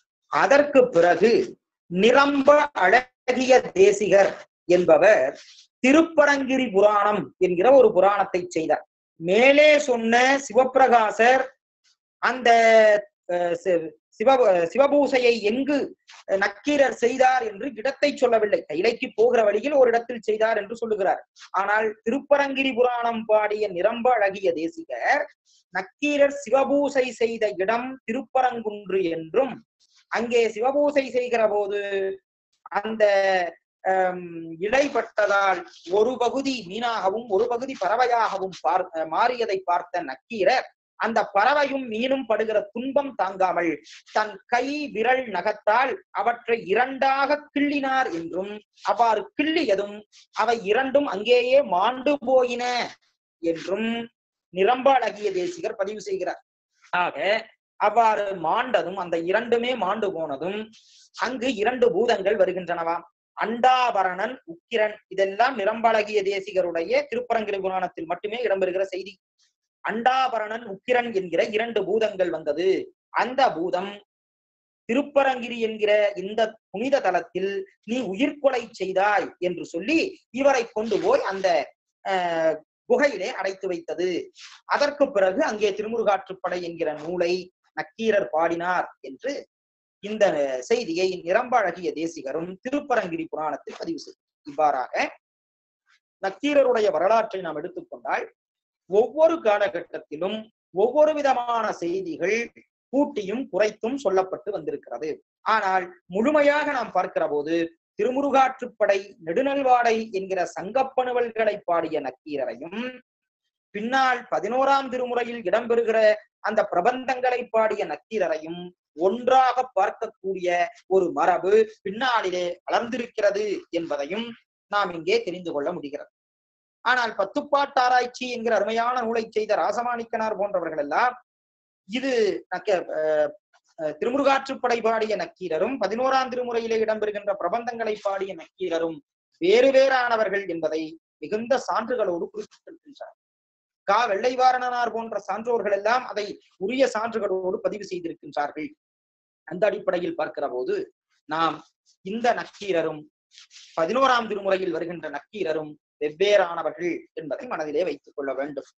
அதற்கு பிறகு நிரம்ப அழகிய தேசிகர் என்பவர் திருப்பரங்கிரி புராணம் என்கிற ஒரு புராணத்தை செய்தார் மேலே சொன்ன சிவப்பிரகாசர் அந்த அஹ், சி- சிவ சிவபூசையை எங்கு அஹ், நக்கீரர் செய்தார் என்று இடத்தை சொல்லவில்லை கைலைக்கு போகிற வழியில் ஒரு இடத்தில் செய்தார் என்று சொல்லுகிறார் ஆனால் திருப்பரங்கிரி புராணம் பாடிய நிரம்ப அழகிய தேசிகர் நக்கீரர் சிவபூசை செய்த இடம் திருப்பரங்குன்று என்றும் அங்கே சிவபூசை செய்கிற போது அந்த ஆம், இலைப்பட்டதால் ஒரு பகுதி மீனாகவும் ஒரு பகுதி பறவையாகவும் பார் மாறியதை பார்த்த நக்கீரர் அந்த பறவையும் மீனும் படுகிற துன்பம் தாங்காமல் தன் கை விரல் நகத்தால் அவற்றை இரண்டாக கிள்ளினார் என்றும் அவ்வாறு கிள்ளியதும் அவை இரண்டும் அங்கேயே மாண்டு போயின என்றும் நிரம்ப அழகிய தேசிகர் பதிவு செய்கிறார் ஆக அவ்வாறு மாண்டதும் அந்த இரண்டுமே மாண்டு போனதும் அங்கு இரண்டு பூதங்கள் வருகின்றனவாம் அண்டாபரணன் உக்கிரன் இதெல்லாம் நிரம்பழகிய தேசிகருடைய திருப்பரங்கிரி புராணத்தில் மட்டுமே இடம்பெறுகிற செய்தி அண்டாபரணன் உக்கிரன் என்கிற இரண்டு பூதங்கள் வந்தது அந்த பூதம் திருப்பரங்கிரி என்கிற இந்த புனித தலத்தில் நீ உயிர்கொலை செய்தாய் என்று சொல்லி இவரை கொண்டு போய் அந்த ஆஹ், குகையிலே அடைத்து வைத்தது அதற்கு பிறகு அங்கே திருமுருகாற்றுப்படை என்கிற நூலை நக்கீரர் பாடினார் என்று இந்த செய்தியை நிரம்பழகிய தேசிகரும் திருப்பரங்கிரி புராணத்தில் பதிவு செய்தார் இவ்வாறாக நக்கீரருடைய வரலாற்றை நாம் எடுத்துக்கொண்டால் ஒவ்வொரு காலகட்டத்திலும் ஒவ்வொரு விதமான செய்திகள் கூட்டியும் குறைத்தும் சொல்லப்பட்டு வந்திருக்கிறது ஆனால் முழுமையாக நாம் பார்க்கிற போது திருமுருகாற்றுப்படை நெடுநல்வாடை என்கிற சங்கப்பணுவல்களை பாடிய நக்கீரரையும் பின்னால் பதினோராம் திருமுறையில் இடம்பெறுகிற அந்த பிரபந்தங்களை பாடிய நக்கீரரையும் ஒன்றாக பார்க்கக்கூடிய ஒரு மரபு பின்னாளிலே வளர்ந்திருக்கிறது என்பதையும் நாம் இங்கே தெரிந்து கொள்ள முடிகிறது ஆனால் பத்துப்பாட்டாராய்ச்சி என்கிற அருமையான நூலை செய்த ராசமாணிக்கனார் போன்றவர்கள் எல்லாம் இது நக்க அஹ், அஹ், திருமுருகாற்றுப்படை பாடிய நக்கீரரும் பதினோராம் திருமுறையிலே இடம்பெறுகின்ற பிரபந்தங்களை பாடிய நக்கீரரும் வேறு வேறானவர்கள் என்பதை மிகுந்த சான்றுகளோடு குறிப்பிட்டிருக்கின்றார் கா வெள்ளைவாரணனார் போன்ற சான்றோர்கள் எல்லாம் அதை உரிய சான்றுகளோடு பதிவு செய்திருக்கின்றார்கள் அந்த அடிப்படையில் பார்க்கிற போது நாம் இந்த நக்கீரரும் பதினோராம் திருமுறையில் வருகின்ற நக்கீரரும் வெவ்வேறானவர்கள் என்பதை மனதிலே வைத்துக் கொள்ள வேண்டும்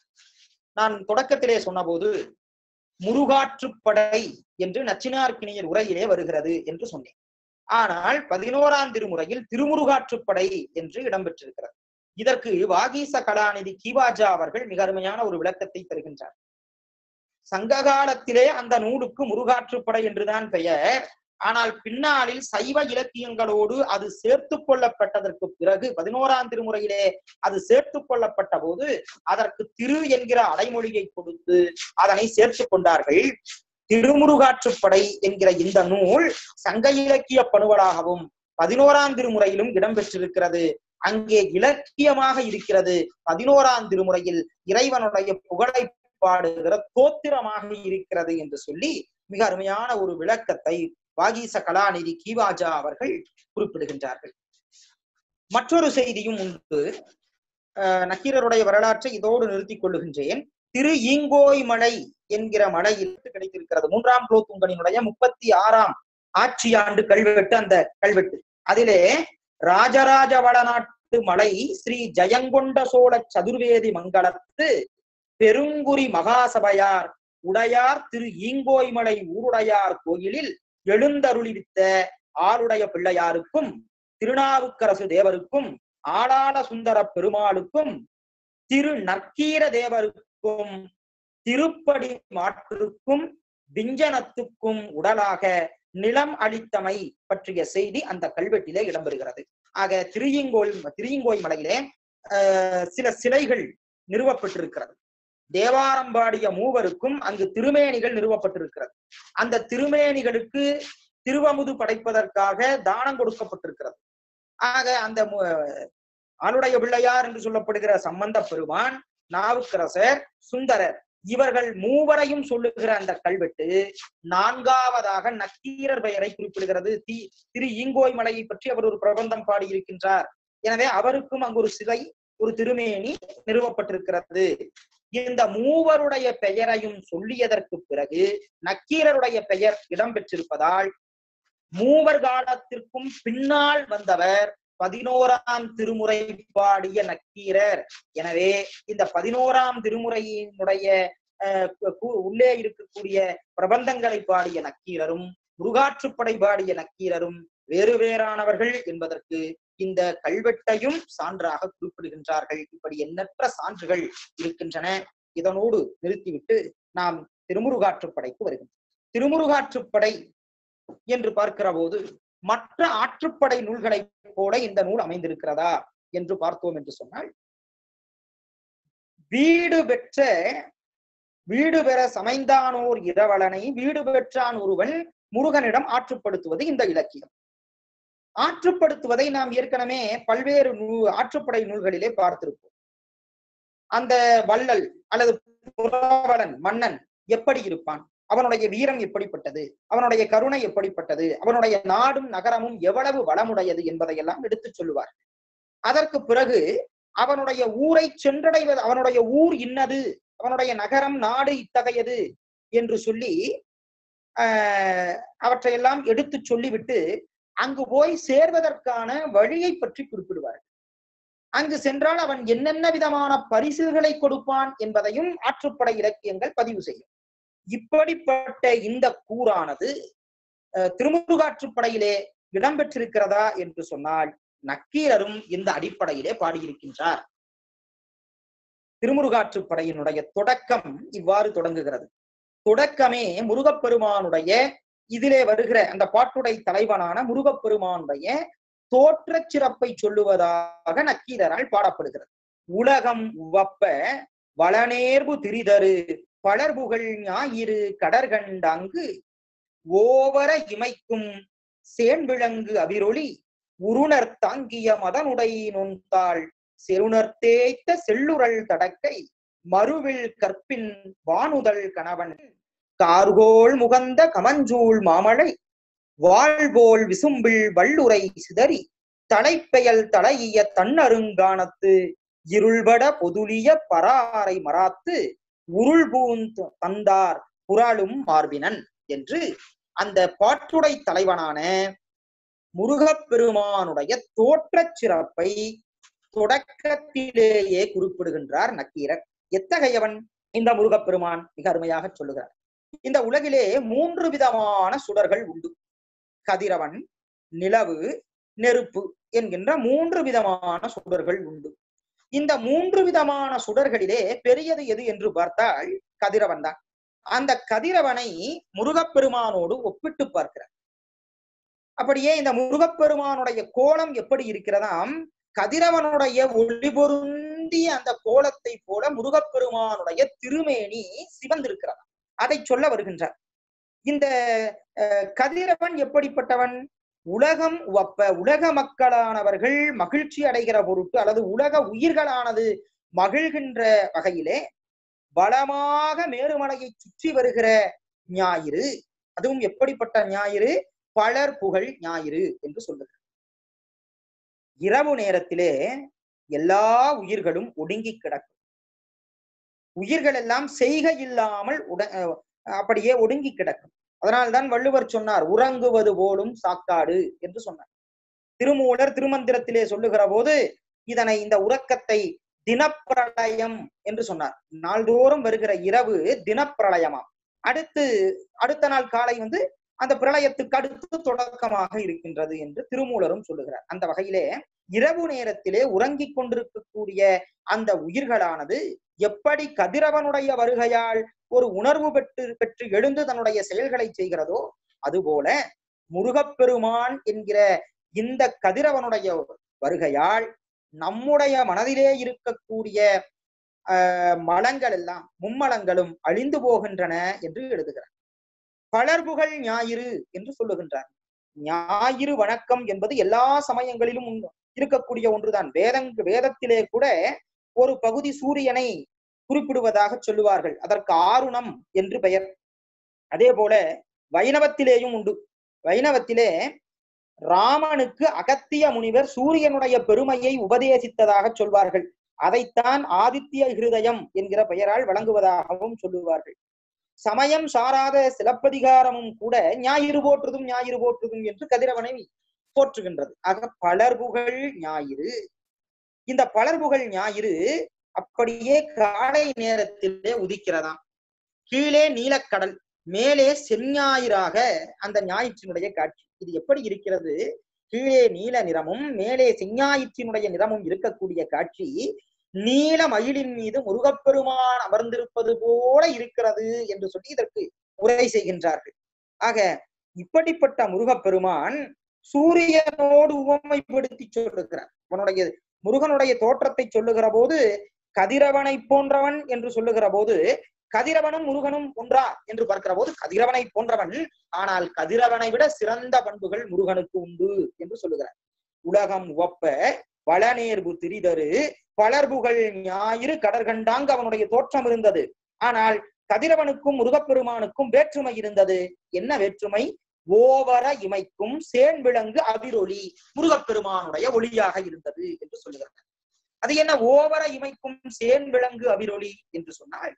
நான் தொடக்கத்திலே சொன்னபோது முருகாற்றுப்படை என்று நச்சினார்க்கினியர் உரையிலே வருகிறது என்று சொன்னேன் ஆனால் பதினோராம் திருமுறையில் திருமுருகாற்றுப்படை என்று இடம்பெற்றிருக்கிறது இதற்கு வாகீச கலாநிதி கீவாஜா அவர்கள் மிக அருமையான ஒரு விளக்கத்தை தருகின்றார் சங்க காலத்திலே அந்த நூலுக்கு முருகாற்றுப்படை என்றுதான் பெயர் ஆனால் பின்னாளில் சைவ இலக்கியங்களோடு அது சேர்த்து கொள்ளப்பட்டதற்கு பிறகு பதினோராம் திருமுறையிலே அது சேர்த்து கொள்ளப்பட்ட போது அதற்கு திரு என்கிற அடைமொழியை கொடுத்து அதனை சேர்த்து கொண்டார்கள் திருமுருகாற்றுப்படை என்கிற இந்த நூல் சங்க இலக்கிய பணுவலாகவும் பதினோராம் திருமுறையிலும் இடம்பெற்றிருக்கிறது அங்கே இலக்கியமாக இருக்கிறது பதினோராம் திருமுறையில் இறைவனுடைய புகழை பாடுகிற தோத்திரமாக இருக்கிறது என்று சொல்லி மிக அருமையான ஒரு விளக்கத்தை வாகீச கலாநிதி கீவாஜா அவர்கள் குறிப்பிடுகின்றார்கள் மற்றொரு செய்தியும் உண்டு அஹ் நக்கீரருடைய வரலாற்றை இதோடு நிறுத்திக் கொள்ளுகின்றேன் திரு ஈங்கோய் மலை என்கிற மலையில் கிடைத்திருக்கிறது மூன்றாம் குலோத்துங்கனினுடைய முப்பத்தி ஆறாம் ஆட்சி ஆண்டு கல்வெட்டு அந்த கல்வெட்டு அதிலே ராஜராஜ வளநாட்டு மலை ஸ்ரீ ஜெயங்கொண்ட சோழ சதுர்வேதி மங்களத்து பெருங்குரி மகாசபையார் உடையார் திரு ஈங்கோய்மலை ஊருடையார் கோயிலில் எழுந்தருளிவித்த ஆளுடைய பிள்ளையாருக்கும் திருநாவுக்கரசு தேவருக்கும் ஆளாள சுந்தர பெருமாளுக்கும் திரு நற்கீர தேவருக்கும் திருப்படி மாற்றுக்கும் விஞ்சனத்துக்கும் உடலாக நிலம் அளித்தமை பற்றிய செய்தி அந்த கல்வெட்டிலே இடம்பெறுகிறது ஆக திருயங்கோய் திருயங்கோய் மலையிலே ஆஹ், சில சிலைகள் நிறுவப்பட்டிருக்கிறது தேவாரம்பாடிய மூவருக்கும் அங்கு திருமேனிகள் நிறுவப்பட்டிருக்கிறது அந்த திருமேனிகளுக்கு திருவமுது படைப்பதற்காக தானம் கொடுக்கப்பட்டிருக்கிறது ஆக அந்த மு- ஆளுடைய பிள்ளையார் என்று சொல்லப்படுகிற சம்பந்த பெருமான் நாவுக்கரசர் சுந்தரர் இவர்கள் மூவரையும் சொல்லுகிற அந்த கல்வெட்டு நான்காவதாக நக்கீரர் பெயரை குறிப்பிடுகிறது தி திரு ஈங்கோய் மலையை பற்றி அவர் ஒரு பிரபந்தம் பாடியிருக்கின்றார் எனவே அவருக்கும் அங்கு ஒரு சிலை ஒரு திருமேனி நிறுவப்பட்டிருக்கிறது இந்த மூவருடைய பெயரையும் சொல்லியதற்கு பிறகு நக்கீரருடைய பெயர் இடம்பெற்றிருப்பதால் மூவர் காலத்திற்கும் பின்னால் வந்தவர் பதினோராம் திருமுறை பாடிய நக்கீரர் எனவே இந்த பதினோராம் திருமுறையினுடைய அஹ், கு- உள்ளே இருக்கக்கூடிய பிரபந்தங்களை பாடிய நக்கீரரும் முருகாற்றுப்படை பாடிய நக்கீரரும் வேறு வேறானவர்கள் என்பதற்கு இந்த கல்வெட்டையும் சான்றாக குறிப்பிடுகின்றார்கள் இப்படி எண்ணற்ற சான்றுகள் இருக்கின்றன இதனோடு நிறுத்திவிட்டு நாம் திருமுருகாற்றுப்படைக்கு வருகின்றோம் திருமுருகாற்றுப்படை என்று பார்க்கிற போது மற்ற ஆற்றுப்படை நூல்களைப் போல இந்த நூல் அமைந்திருக்கிறதா என்று பார்த்தோம் என்று சொன்னால் வீடு பெற்ற வீடு பெற சமைந்தானோர் இரவலனை வீடு பெற்றான் ஒருவன் முருகனிடம் ஆற்றுப்படுத்துவது இந்த இலக்கியம் ஆற்றுப்படுத்துவதை நாம் ஏற்கனவே பல்வேறு நூ ஆற்றுப்படை நூல்களிலே பார்த்திருப்போம் அந்த வள்ளல் அல்லது புறவலன் மன்னன் எப்படி இருப்பான் அவனுடைய வீரம் எப்படிப்பட்டது அவனுடைய கருணை எப்படிப்பட்டது அவனுடைய நாடும் நகரமும் எவ்வளவு வளமுடையது என்பதையெல்லாம் எடுத்துச் சொல்லுவார் அதற்கு பிறகு அவனுடைய ஊரை சென்றடைவது அவனுடைய ஊர் இன்னது அவனுடைய நகரம் நாடு இத்தகையது என்று சொல்லி ஆஹ் அவற்றையெல்லாம் எடுத்து சொல்லிவிட்டு அங்கு போய் சேர்வதற்கான வழியை பற்றி குறிப்பிடுவார் அங்கு சென்றால் அவன் என்னென்ன விதமான பரிசுகளை கொடுப்பான் என்பதையும் ஆற்றுப்படை இலக்கியங்கள் பதிவு செய்யும் இப்படிப்பட்ட இந்த கூறானது அஹ், திருமுருகாற்றுப்படையிலே இடம்பெற்றிருக்கிறதா என்று சொன்னால் நக்கீரரும் இந்த அடிப்படையிலே பாடியிருக்கின்றார் திருமுருகாற்றுப்படையினுடைய தொடக்கம் இவ்வாறு தொடங்குகிறது தொடக்கமே முருகப்பெருமானுடைய இதிலே வருகிற அந்த பாட்டுடை தலைவனான முருகப்பெருமானுடைய தோற்றச் சிறப்பை சொல்லுவதாக நக்கீரரால் பாடப்படுகிறது உலகம் உவப்ப வளநேர்வு திரிதரு பளர்புகழ் ஞாயிறு கடற்கண்டாங்கு ஓவர இமைக்கும் சேன்விளங்கு அபிரொளி உருணர் தாங்கிய மதனுடை நொந்தாள் செருணர் தேய்த்த செல்லுரல் தடக்கை மறுவில் கற்பின் வானுதல் கணவன் கார்கோள் முகந்த கமஞ்சூள் மாமழை வாழ்போல் விசும்பில் வள்ளுரை சிதறி தலைப்பெயல் தலையிய தன்னருங்கானத்து இருள்பட பொதுலிய பராரை மராத்து உருள்பூந் தந்தார் புராளும் மார்பினன் என்று அந்த பாட்டுடை தலைவனான முருகப்பெருமானுடைய தோற்றச் சிறப்பை தொடக்கத்திலேயே குறிப்பிடுகின்றார் நக்கீரர் எத்தகையவன் இந்த முருகப்பெருமான் மிக அருமையாக சொல்லுகிறார் இந்த உலகிலே மூன்று விதமான சுடர்கள் உண்டு கதிரவன் நிலவு நெருப்பு என்கின்ற மூன்று விதமான சுடர்கள் உண்டு இந்த மூன்று விதமான சுடர்களிலே பெரியது எது என்று பார்த்தால் கதிரவன் தான் அந்த கதிரவனை முருகப்பெருமானோடு ஒப்பிட்டு பார்க்கிறார் அப்படியே இந்த முருகப்பெருமானுடைய கோலம் எப்படி இருக்கிறதாம் கதிரவனுடைய ஒளி பொருந்திய அந்த கோலத்தை போல முருகப்பெருமானுடைய திருமேனி சிவந்திருக்கிறதா அதை சொல்ல வருகின்றார் இந்த அஹ், கதிரவன் எப்படிப்பட்டவன் உலகம் உவப்ப உலக மக்களானவர்கள் மகிழ்ச்சி அடைகிற பொருட்டு அல்லது உலக உயிர்களானது மகிழ்கின்ற வகையிலே பலமாக மேருமலையை சுற்றி வருகிற ஞாயிறு அதுவும் எப்படிப்பட்ட ஞாயிறு பலர் புகழ் ஞாயிறு என்று சொல்லுகிறார் இரவு நேரத்திலே எல்லா உயிர்களும் ஒடுங்கி கிடக்கும் உயிர்கள் எல்லாம் செய்கை இல்லாமல் உட அஹ் அப்படியே ஒடுங்கி கிடக்கும் அதனால்தான் வள்ளுவர் சொன்னார் உறங்குவது போலும் சாக்காடு என்று சொன்னார் திருமூலர் திருமந்திரத்திலே சொல்லுகிற போது இதனை இந்த உறக்கத்தை தினப்பிரளயம் என்று சொன்னார் நாள்தோறும் வருகிற இரவு தினப்பிரளயமாம் அடுத்து அடுத்த நாள் காலை வந்து அந்த பிரளயத்துக்கு அடுத்து தொடக்கமாக இருக்கின்றது என்று திருமூலரும் சொல்லுகிறார் அந்த வகையிலே இரவு நேரத்திலே உறங்கிக் கொண்டிருக்கக்கூடிய அந்த உயிர்களானது எப்படி கதிரவனுடைய வருகையால் ஒரு உணர்வு பெற்று பெற்று எழுந்து தன்னுடைய செயல்களை செய்கிறதோ அதுபோல முருகப்பெருமான் என்கிற இந்த கதிரவனுடைய வருகையால் நம்முடைய மனதிலே இருக்கக்கூடிய ஆஹ் மலங்கள் எல்லாம் மும்மலங்களும் அழிந்து போகின்றன என்று எழுதுகிறார் பலர்புகழ் ஞாயிறு என்று சொல்லுகின்றார் ஞாயிறு வணக்கம் என்பது எல்லா சமயங்களிலும் உண்டு- இருக்கக்கூடிய ஒன்றுதான் வேதங் வேதத்திலே கூட ஒரு பகுதி சூரியனை குறிப்பிடுவதாக சொல்லுவார்கள் அதற்கு ஆருணம் என்று பெயர் அதே போல வைணவத்திலேயும் உண்டு வைணவத்திலே ராமனுக்கு அகத்திய முனிவர் சூரியனுடைய பெருமையை உபதேசித்ததாக சொல்வார்கள் அதைத்தான் ஆதித்ய ஹிருதயம் என்கிற பெயரால் வழங்குவதாகவும் சொல்லுவார்கள் சமயம் சாராத சிலப்பதிகாரமும் கூட ஞாயிறு போற்றுதும் ஞாயிறு போற்றுதும் என்று கதிரவனை போற்றுகின்றது ஆக பலர்புகழ் ஞாயிறு இந்த பலர்புகழ் ஞாயிறு அப்படியே காலை நேரத்திலே உதிக்கிறதாம் கீழே நீலக்கடல் மேலே செஞ்ஞாயிறாக அந்த ஞாயிற்றினுடைய காட்சி இது எப்படி இருக்கிறது கீழே நீல நிறமும் மேலே செஞ்ஞாயிற்றினுடைய நிறமும் இருக்கக்கூடிய காட்சி நீல மயிலின் மீது முருகப்பெருமான் அமர்ந்திருப்பது போல இருக்கிறது என்று சொல்லி இதற்கு உரை செய்கின்றார்கள் ஆக இப்படிப்பட்ட முருகப்பெருமான் சூரியனோடு உவமைப்படுத்தி சொல்லுகிறார் அவனுடைய முருகனுடைய தோற்றத்தை சொல்லுகிற போது கதிரவனை போன்றவன் என்று சொல்லுகிற போது கதிரவனும் முருகனும் ஒன்றா என்று பார்க்கிற போது கதிரவனை போன்றவன் ஆனால் கதிரவனை விட சிறந்த பண்புகள் முருகனுக்கு உண்டு என்று சொல்லுகிறார் உலகம் உவப்ப வளநேர்வு திரிதரு பலர்புகள் ஞாயிறு கடற்கண்டாங்க அவனுடைய தோற்றம் இருந்தது ஆனால் கதிரவனுக்கும் முருகப்பெருமானுக்கும் வேற்றுமை இருந்தது என்ன வேற்றுமை ஓவர இமைக்கும் சேன்விளங்கு அபிரொளி முருகப்பெருமானுடைய ஒளியாக இருந்தது என்று சொல்லுகிறார் அது என்ன ஓவர இமைக்கும் சேன்விளங்கு அபிரொளி என்று சொன்னால்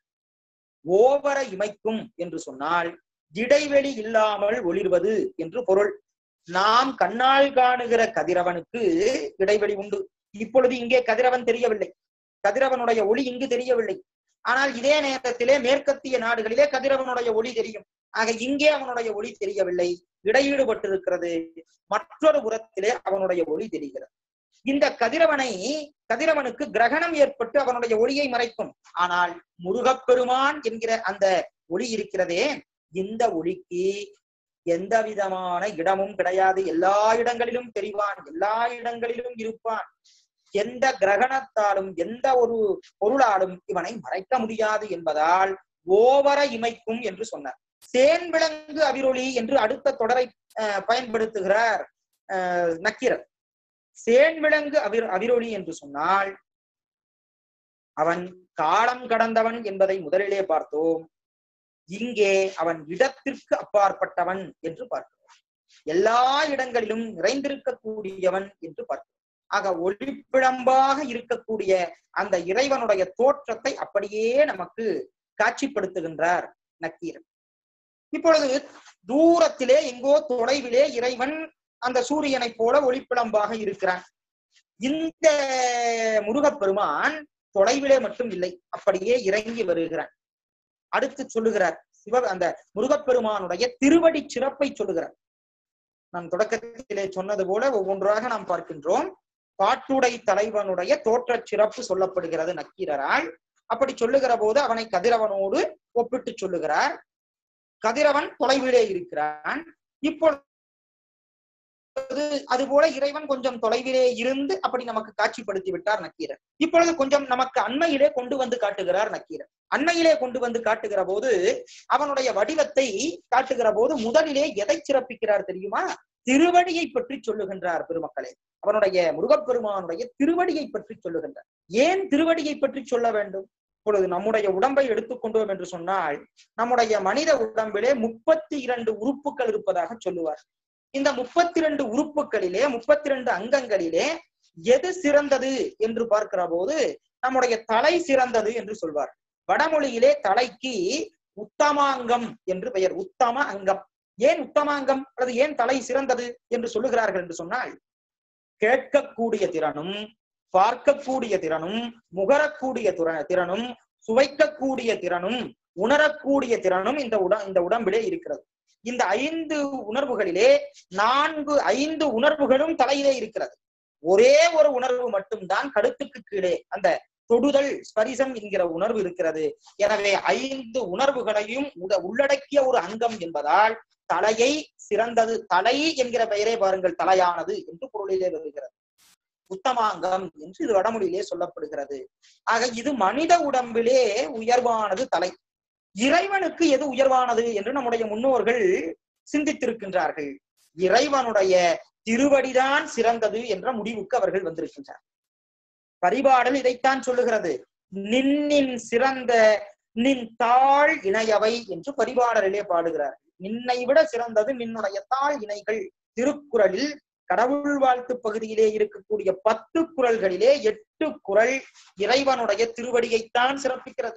ஓவர இமைக்கும் என்று சொன்னால் இடைவெளி இல்லாமல் ஒளிர்வது என்று பொருள் நாம் கண்ணால் காணுகிற கதிரவனுக்கு இடைவெளி உண்டு இப்பொழுது இங்கே கதிரவன் தெரியவில்லை கதிரவனுடைய ஒளி இங்கு தெரியவில்லை ஆனால் இதே நேரத்திலே மேற்கத்திய நாடுகளிலே கதிரவனுடைய ஒளி தெரியும் ஆக இங்கே அவனுடைய ஒளி தெரியவில்லை இடையீடுபட்டிருக்கிறது மற்றொரு புறத்திலே அவனுடைய ஒளி தெரிகிறது இந்த கதிரவனை கதிரவனுக்கு கிரகணம் ஏற்பட்டு அவனுடைய ஒளியை மறைக்கும் ஆனால் முருகப்பெருமான் என்கிற அந்த ஒளி இருக்கிறதே இந்த ஒளிக்கு எந்த விதமான இடமும் கிடையாது எல்லா இடங்களிலும் தெரிவான் எல்லா இடங்களிலும் இருப்பான் எந்த கிரகணத்தாலும் எந்த ஒரு பொருளாலும் இவனை மறைக்க முடியாது என்பதால் ஓவர இமைக்கும் என்று சொன்னார் சேன் விலங்கு அவிரொளி என்று அடுத்த தொடரை அஹ், பயன்படுத்துகிறார் அஹ், நக்கீரர் சேன் விலங்கு அவிர் அவிரொளி என்று சொன்னால் அவன் காலம் கடந்தவன் என்பதை முதலிலே பார்த்தோம் இங்கே அவன் இடத்திற்கு அப்பாற்பட்டவன் என்று பார்க்கிறோம் எல்லா இடங்களிலும் நிறைந்திருக்கக்கூடியவன் என்று பார்க்கிறோம் ஆக ஒளிப்பிழம்பாக இருக்கக்கூடிய அந்த இறைவனுடைய தோற்றத்தை அப்படியே நமக்கு காட்சிப்படுத்துகின்றார் நக்கீரன் இப்பொழுது தூரத்திலே எங்கோ தொலைவிலே இறைவன் அந்த சூரியனைப் போல ஒளிப்பிழம்பாக இருக்கிறான் இந்த முருகப்பெருமான் தொலைவிலே மட்டும் இல்லை அப்படியே இறங்கி வருகிறான் அடுத்து சொல்லுகிறார் சிவ அந்த முருகப்பெருமானுடைய திருவடி சிறப்பை சொல்லுகிறார் நான் தொடக்கத்திலே சொன்னது போல ஒவ்வொன்றாக நாம் பார்க்கின்றோம் பாட்டுடை தலைவனுடைய தோற்றச் சிறப்பு சொல்லப்படுகிறது நக்கீரரால் அப்படி சொல்லுகிற போது அவனை கதிரவனோடு ஒப்பிட்டு சொல்லுகிறார் கதிரவன் தொலைவிலே இருக்கிறான் இப்பொழுது அதுபோல இறைவன் கொஞ்சம் தொலைவிலே இருந்து அப்படி நமக்கு காட்சிப்படுத்தி விட்டார் நக்கீரர் இப்பொழுது கொஞ்சம் நமக்கு அண்மையிலே கொண்டு வந்து காட்டுகிறார் நக்கீரர் அண்மையிலே கொண்டு வந்து காட்டுகிற போது அவனுடைய வடிவத்தை காட்டுகிற போது முதலிலே எதை சிறப்பிக்கிறார் தெரியுமா திருவடியை பற்றி சொல்லுகின்றார் பெருமக்களே அவனுடைய முருகப்பெருமானுடைய திருவடியை பற்றி சொல்லுகின்றார் ஏன் திருவடியை பற்றி சொல்ல வேண்டும் இப்பொழுது நம்முடைய உடம்பை எடுத்துக்கொண்டோம் என்று சொன்னால் நம்முடைய மனித உடம்பிலே முப்பத்தி இரண்டு உறுப்புகள் இருப்பதாக சொல்லுவார் இந்த முப்பத்தி இரண்டு உறுப்புகளிலே முப்பத்தி இரண்டு அங்கங்களிலே எது சிறந்தது என்று பார்க்கிற போது நம்முடைய தலை சிறந்தது என்று சொல்வார் வடமொழியிலே தலைக்கு உத்தமாங்கம் என்று பெயர் உத்தம அங்கம் ஏன் உத்தமாங்கம் அல்லது ஏன் தலை சிறந்தது என்று சொல்லுகிறார்கள் என்று சொன்னால் கேட்கக்கூடிய திறனும் பார்க்கக்கூடிய திறனும் முகரக்கூடிய திற- திறனும் சுவைக்கக்கூடிய திறனும் உணரக்கூடிய திறனும் இந்த உட இந்த உடம்பிலே இருக்கிறது இந்த ஐந்து உணர்வுகளிலே நான்கு ஐந்து உணர்வுகளும் தலையிலே இருக்கிறது ஒரே ஒரு உணர்வு மட்டும்தான் கழுத்துக்கு கீழே அந்த தொடுதல் ஸ்பரிசம் என்கிற உணர்வு இருக்கிறது எனவே ஐந்து உணர்வுகளையும் உட- உள்ளடக்கிய ஒரு அங்கம் என்பதால் தலையை சிறந்தது தலை என்கிற பெயரே பாருங்கள் தலையானது என்று பொருளிலே வருகிறது உத்தமாங்கம் என்று இது வடமொழியிலே சொல்லப்படுகிறது ஆக இது மனித உடம்பிலே உயர்வானது தலை இறைவனுக்கு எது உயர்வானது என்று நம்முடைய முன்னோர்கள் சிந்தித்திருக்கின்றார்கள் இறைவனுடைய திருவடிதான் சிறந்தது என்ற முடிவுக்கு அவர்கள் வந்திருக்கின்றார் பரிபாடல் இதைத்தான் சொல்லுகிறது நின்னின் சிறந்த நின் தாழ் இணையவை என்று பரிபாடலிலே பாடுகிறார் நின்னை விட சிறந்தது நின்னுடைய தாழ் இணைகள் திருக்குறளில் கடவுள் வாழ்த்து பகுதியிலே இருக்கக்கூடிய பத்து குறள்களிலே எட்டு குறள் இறைவனுடைய திருவடியைத்தான் சிறப்பிக்கிறது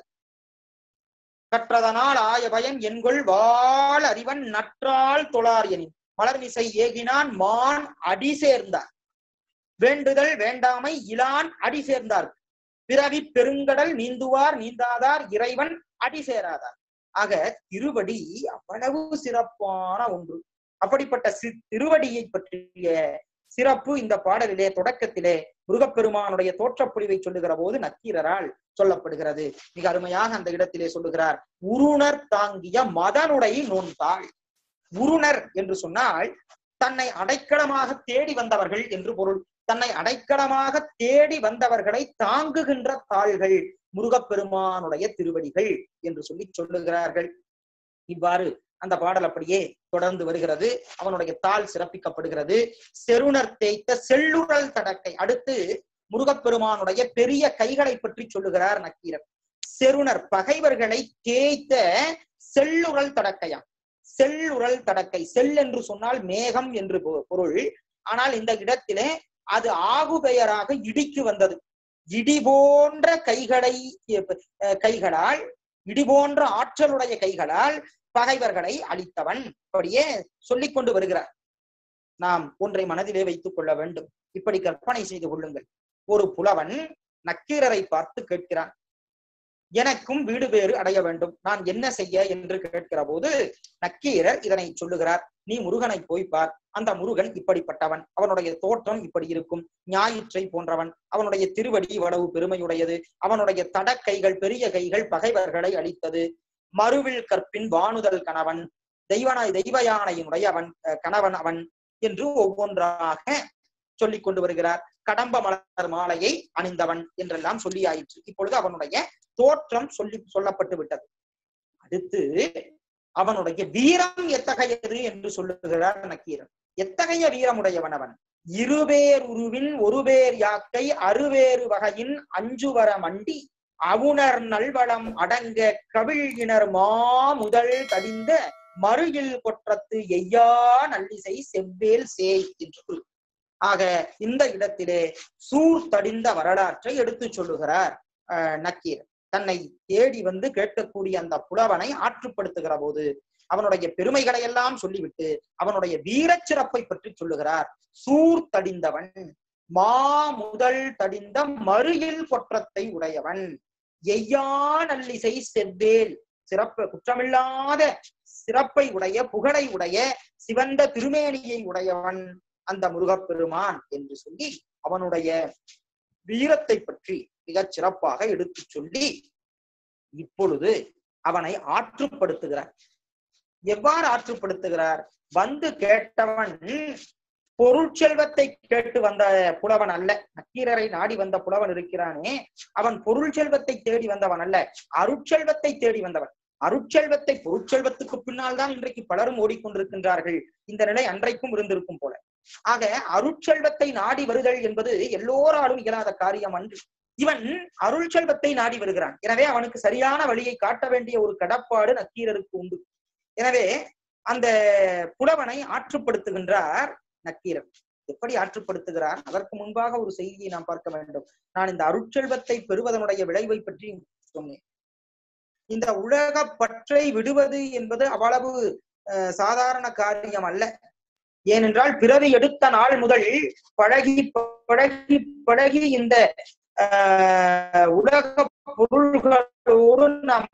கற்றதனால் ஆய பயன் என்கொள் வாழ் அறிவன் நற்றால் தொழார் எனின் மலர்மிசை ஏகினான் மான் அடி சேர்ந்தார் வேண்டுதல் வேண்டாமை இலான் அடி சேர்ந்தார் பிறவி பெருங்கடல் நீந்துவார் நீந்தாதார் இறைவன் அடி சேராதார் ஆக திருவடி அவ்வளவு சிறப்பான ஒன்று அப்படிப்பட்ட சி திருவடியை பற்றிய சிறப்பு இந்த பாடலிலே தொடக்கத்திலே முருகப்பெருமானுடைய தோற்றப்பொழிவை சொல்லுகிற போது நக்கீரரால் சொல்லப்படுகிறது மிக அருமையாக அந்த இடத்திலே சொல்லுகிறார் உருணர் தாங்கிய மதனுடை நோன்தாள் உருணர் என்று சொன்னால் தன்னை அடைக்கலமாக தேடி வந்தவர்கள் என்று பொருள் தன்னை அடைக்கலமாக தேடி வந்தவர்களை தாங்குகின்ற தாள்கள் முருகப்பெருமானுடைய திருவடிகள் என்று சொல்லி சொல்லுகிறார்கள் இவ்வாறு அந்த பாடல் அப்படியே தொடர்ந்து வருகிறது அவனுடைய தாள் சிறப்பிக்கப்படுகிறது செருணர் தேய்த்த செல்லுரல் தடக்கை அடுத்து முருகப்பெருமானுடைய பெரிய கைகளை பற்றி சொல்லுகிறார் நக்கீரர் செருணர் பகைவர்களை தேய்த்த செல்லுரல் தடக்கையாம் செல்லுரல் தடக்கை செல் என்று சொன்னால் மேகம் என்று பொ- பொருள் ஆனால் இந்த இடத்திலே அது ஆகு பெயராக இடிக்கு வந்தது இடி போன்ற கைகளை அஹ், கைகளால் இடி போன்ற ஆற்றலுடைய கைகளால் பகைவர்களை அழித்தவன் அப்படியே சொல்லிக் கொண்டு வருகிறார் நாம் ஒன்றை மனதிலே வைத்துக் கொள்ள வேண்டும் இப்படி கற்பனை செய்து கொள்ளுங்கள் ஒரு புலவன் நக்கீரரை பார்த்து கேட்கிறான் எனக்கும் வீடு பேறு அடைய வேண்டும் நான் என்ன செய்ய என்று கேட்கிற போது நக்கீரர் இதனை சொல்லுகிறார் நீ முருகனை போய் பார் அந்த முருகன் இப்படிப்பட்டவன் அவனுடைய தோற்றம் இப்படி இருக்கும் ஞாயிற்றை போன்றவன் அவனுடைய திருவடி இவ்வளவு பெருமையுடையது அவனுடைய தடக்கைகள் பெரிய கைகள் பகைவர்களை அழித்தது மறுவில் கற்பின் வானுதல் கணவன் தெய்வனாய் தெய்வ யானையினுடைய அவன் அஹ், கணவன் அவன் என்று ஒவ்வொன்றாக சொல்லிக் கொண்டு வருகிறார் கடம்ப மலர் மாலையை அணிந்தவன் என்றெல்லாம் சொல்லி ஆயிற்று இப்பொழுது அவனுடைய தோற்றம் சொல்லி சொல்லப்பட்டு விட்டது அடுத்து அவனுடைய வீரம் எத்தகையது என்று சொல்லுகிறார் நக்கீரன் எத்தகைய வீரமுடையவன் அவன் இருவேர் உருவின் ஒருவேர் யாக்கை அறுவேறு வகையின் அஞ்சுவர மண்டி அவுணர் நல்வளம் அடங்க கவிழ்கினர் மா முதல் தடிந்த மறுகில் கொற்றத்து எய்யா நல்லிசை செவ்வேல் சேய் என்று கூறு. ஆக இந்த இடத்திலே சூர் தடிந்த வரலாற்றை எடுத்துச் சொல்லுகிறார் அஹ், நக்கீரன் தன்னை தேடி வந்து கேட்கக்கூடிய அந்த புலவனை ஆற்றுப்படுத்துகிற போது அவனுடைய பெருமைகளை எல்லாம் சொல்லிவிட்டு அவனுடைய வீரச் சிறப்பை பற்றி சொல்லுகிறார் சூர் தடிந்தவன் மா முதல் தடிந்த மறுகில் கொற்றத்தை உடையவன் எய்யா நல்லிசை செவ்வேல் சிறப்பு குற்றமில்லாத சிறப்பை உடைய புகழை உடைய சிவந்த திருமேனியை உடையவன் அந்த முருகப்பெருமான் என்று சொல்லி அவனுடைய வீரத்தை பற்றி மிகச் சிறப்பாக எடுத்துச் சொல்லி இப்பொழுது அவனை ஆற்றுப்படுத்துகிறார் எவ்வாறு ஆற்றுப்படுத்துகிறார் வந்து கேட்டவன் பொருட்செல்வத்தை கேட்டு வந்த புலவன் அல்ல நக்கீரரை நாடி வந்த புலவன் இருக்கிறானே அவன் பொருள் செல்வத்தை தேடி வந்தவன் அல்ல அருட்செல்வத்தை தேடி வந்தவன் அருட்செல்வத்தை பொருட்செல்வத்துக்கு பின்னால் தான் இன்றைக்கு பலரும் ஓடிக்கொண்டிருக்கின்றார்கள் இந்த நிலை அன்றைக்கும் இருந்திருக்கும் போல ஆக அருட்செல்வத்தை நாடி வருதல் என்பது எல்லோராலும் இயலாத காரியம் அன்று இவன் அருள் செல்வத்தை நாடி வருகிறான் எனவே அவனுக்கு சரியான வழியை காட்ட வேண்டிய ஒரு கடப்பாடு நக்கீரருக்கு உண்டு எனவே அந்த புலவனை ஆற்றுப்படுத்துகின்றார் நக்கீரன் எப்படி ஆற்றுப்படுத்துகிறார் அதற்கு முன்பாக ஒரு செய்தியை நாம் பார்க்க வேண்டும் நான் இந்த அருட்செல்வத்தை பெறுவதனுடைய விளைவை பற்றி சொன்னேன் இந்த உலக பற்றை விடுவது என்பது அவ்வளவு அஹ், சாதாரண காரியம் அல்ல ஏனென்றால் பிறவி எடுத்த நாள் முதல் பழகி பழகி பழகி இந்த ஆஹ், உலக பொருள்களோடு நாம்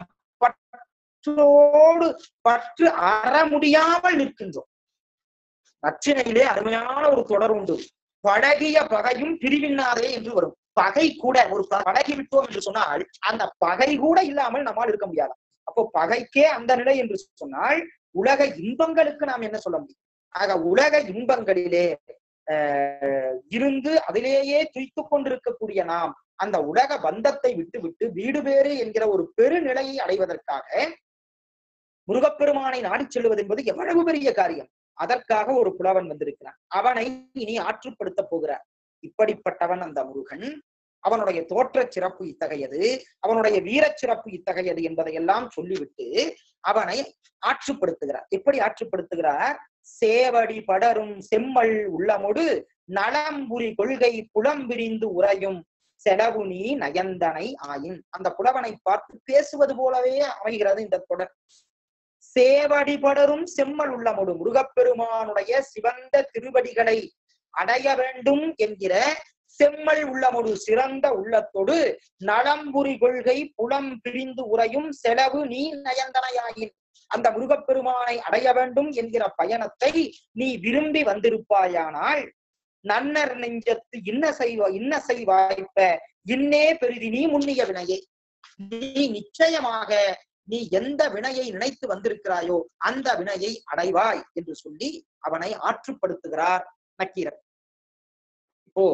பற்றோடு பற்று அற முடியாமல் நிற்கின்றோம் நச்சினையிலே அருமையான ஒரு தொடர் உண்டு பழகிய பகையும் பிரிவினாதே என்று வரும் பகை கூட ஒரு ப- பழகி விட்டோம் என்று சொன்னால் அந்த பகை கூட இல்லாமல் நம்மால் இருக்க முடியாது அப்போ பகைக்கே அந்த நிலை என்று சொன்னால் உலக இன்பங்களுக்கு நாம் என்ன சொல்ல முடியும் ஆக உலக இன்பங்களிலே ஆஹ், இருந்து அதிலேயே துய்த்துக் கொண்டிருக்கக்கூடிய நாம் அந்த உலக பந்தத்தை விட்டு விட்டு வீடு பேறு என்கிற ஒரு பெருநிலையை அடைவதற்காக முருகப்பெருமானை நாடிச் செல்வது என்பது எவ்வளவு பெரிய காரியம் அதற்காக ஒரு புலவன் வந்திருக்கிறான் அவனை இனி ஆற்றுப்படுத்த போகிறார் இப்படிப்பட்டவன் அந்த முருகன் அவனுடைய தோற்றச் சிறப்பு இத்தகையது அவனுடைய வீரச் சிறப்பு இத்தகையது என்பதையெல்லாம் சொல்லிவிட்டு அவனை ஆற்றுப்படுத்துகிறார் எப்படி ஆற்றுப்படுத்துகிறார் சேவடி படரும் செம்மல் உள்ளமொடு நலம்புரி கொள்கை புலம் விரிந்து உறையும் செலவு நீ நயந்தனை ஆயின் அந்த புலவனை பார்த்து பேசுவது போலவே அமைகிறது இந்த தொடர் சேவடி படரும் செம்மல் உள்ளமொடு முருகப்பெருமானுடைய சிவந்த திருவடிகளை அடைய வேண்டும் என்கிற செம்மல் உள்ளமொடு சிறந்த உள்ளத்தோடு நலம்புரி கொள்கை புலம் பிரிந்து உறையும் செலவு நீ நயந்தனையாயின் அந்த முருகப்பெருமானை அடைய வேண்டும் என்கிற பயணத்தை நீ விரும்பி வந்திருப்பாயானால் நன்னர் நெஞ்சத்து இன்னசை இன்னசை வாய்ப்ப இன்னே பெரிதி நீ முன்னிய வினையே நீ நிச்சயமாக நீ எந்த வினையை நினைத்து வந்திருக்கிறாயோ அந்த வினையை அடைவாய் என்று சொல்லி அவனை ஆற்றுப்படுத்துகிறார் நக்கீரன் இப்போ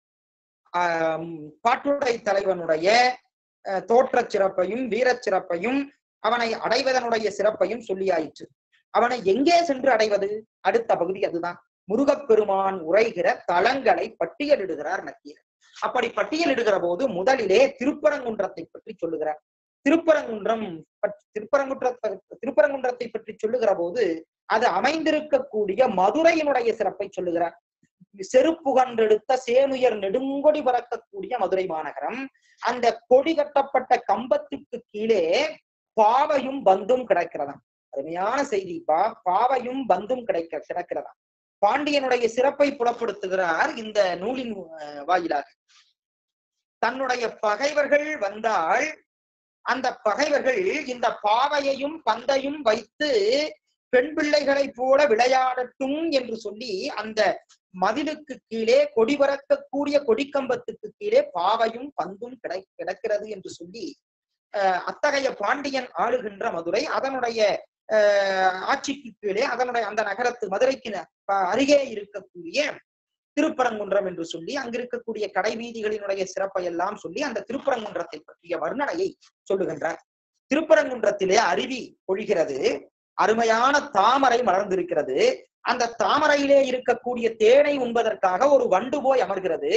ஆம், பாட்டுடை தலைவனுடைய அஹ், தோற்றச் சிறப்பையும் வீரச் சிறப்பையும் அவனை அடைவதனுடைய சிறப்பையும் சொல்லியாயிற்று அவனை எங்கே சென்று அடைவது அடுத்த பகுதி அதுதான் முருகப்பெருமான் உரைகிற தலங்களை பட்டியலிடுகிறார் நக்கீரன் அப்படி பட்டியலிடுகிற போது முதலிலே திருப்பரங்குன்றத்தை பற்றி சொல்லுகிறார் திருப்பரங்குன்றம் பற்றி- திருப்பரங்குன்றத்தை திருப்பரங்குன்றத்தை பற்றி சொல்லுகிற போது அது அமைந்திருக்கக்கூடிய மதுரையினுடைய சிறப்பை சொல்லுகிறார் செருப்புகன்றெடுத்த சேனுயர் நெடுங்கொடி பறக்கக்கூடிய மதுரை மாநகரம் அந்த கொடி கட்டப்பட்ட கம்பத்துக்கு கீழே பாவையும் பந்தும் கிடக்கிறதாம் அருமையான செய்தி பா பாவையும் பந்தும் கிடைக்க கிடக்கிறதாம் பாண்டியனுடைய சிறப்பை புலப்படுத்துகிறார் இந்த நூலின் அஹ், வாயிலாக தன்னுடைய பகைவர்கள் வந்தால் அந்த பகைவர்கள் இந்த பாவையையும் பந்தையும் வைத்து பெண் பிள்ளைகளைப் போல விளையாடட்டும் என்று சொல்லி அந்த மதிலுக்கு கீழே கொடி பறக்கக்கூடிய கொடிக்கம்பத்துக்கு கீழே பாவையும் பந்தும் கிடை கிடக்கிறது என்று சொல்லி அஹ், அத்தகைய பாண்டியன் ஆளுகின்ற மதுரை அதனுடைய அஹ், ஆட்சிக்கு கீழே அதனுடைய அந்த நகரத்து மதுரைக்கு ந- ப- அருகே இருக்கக்கூடிய திருப்பரங்குன்றம் என்று சொல்லி அங்க இருக்கக்கூடிய கடை வீதிகளினுடைய சிறப்பை எல்லாம் சொல்லி அந்த திருப்பரங்குன்றத்தை பற்றிய வர்ணனையை சொல்லுகின்றார் திருப்பரங்குன்றத்திலே அருவி பொழிகிறது அருமையான தாமரை மலர்ந்திருக்கிறது அந்த தாமரையிலே இருக்கக்கூடிய தேனை உண்பதற்காக ஒரு வண்டு போய் அமர்கிறது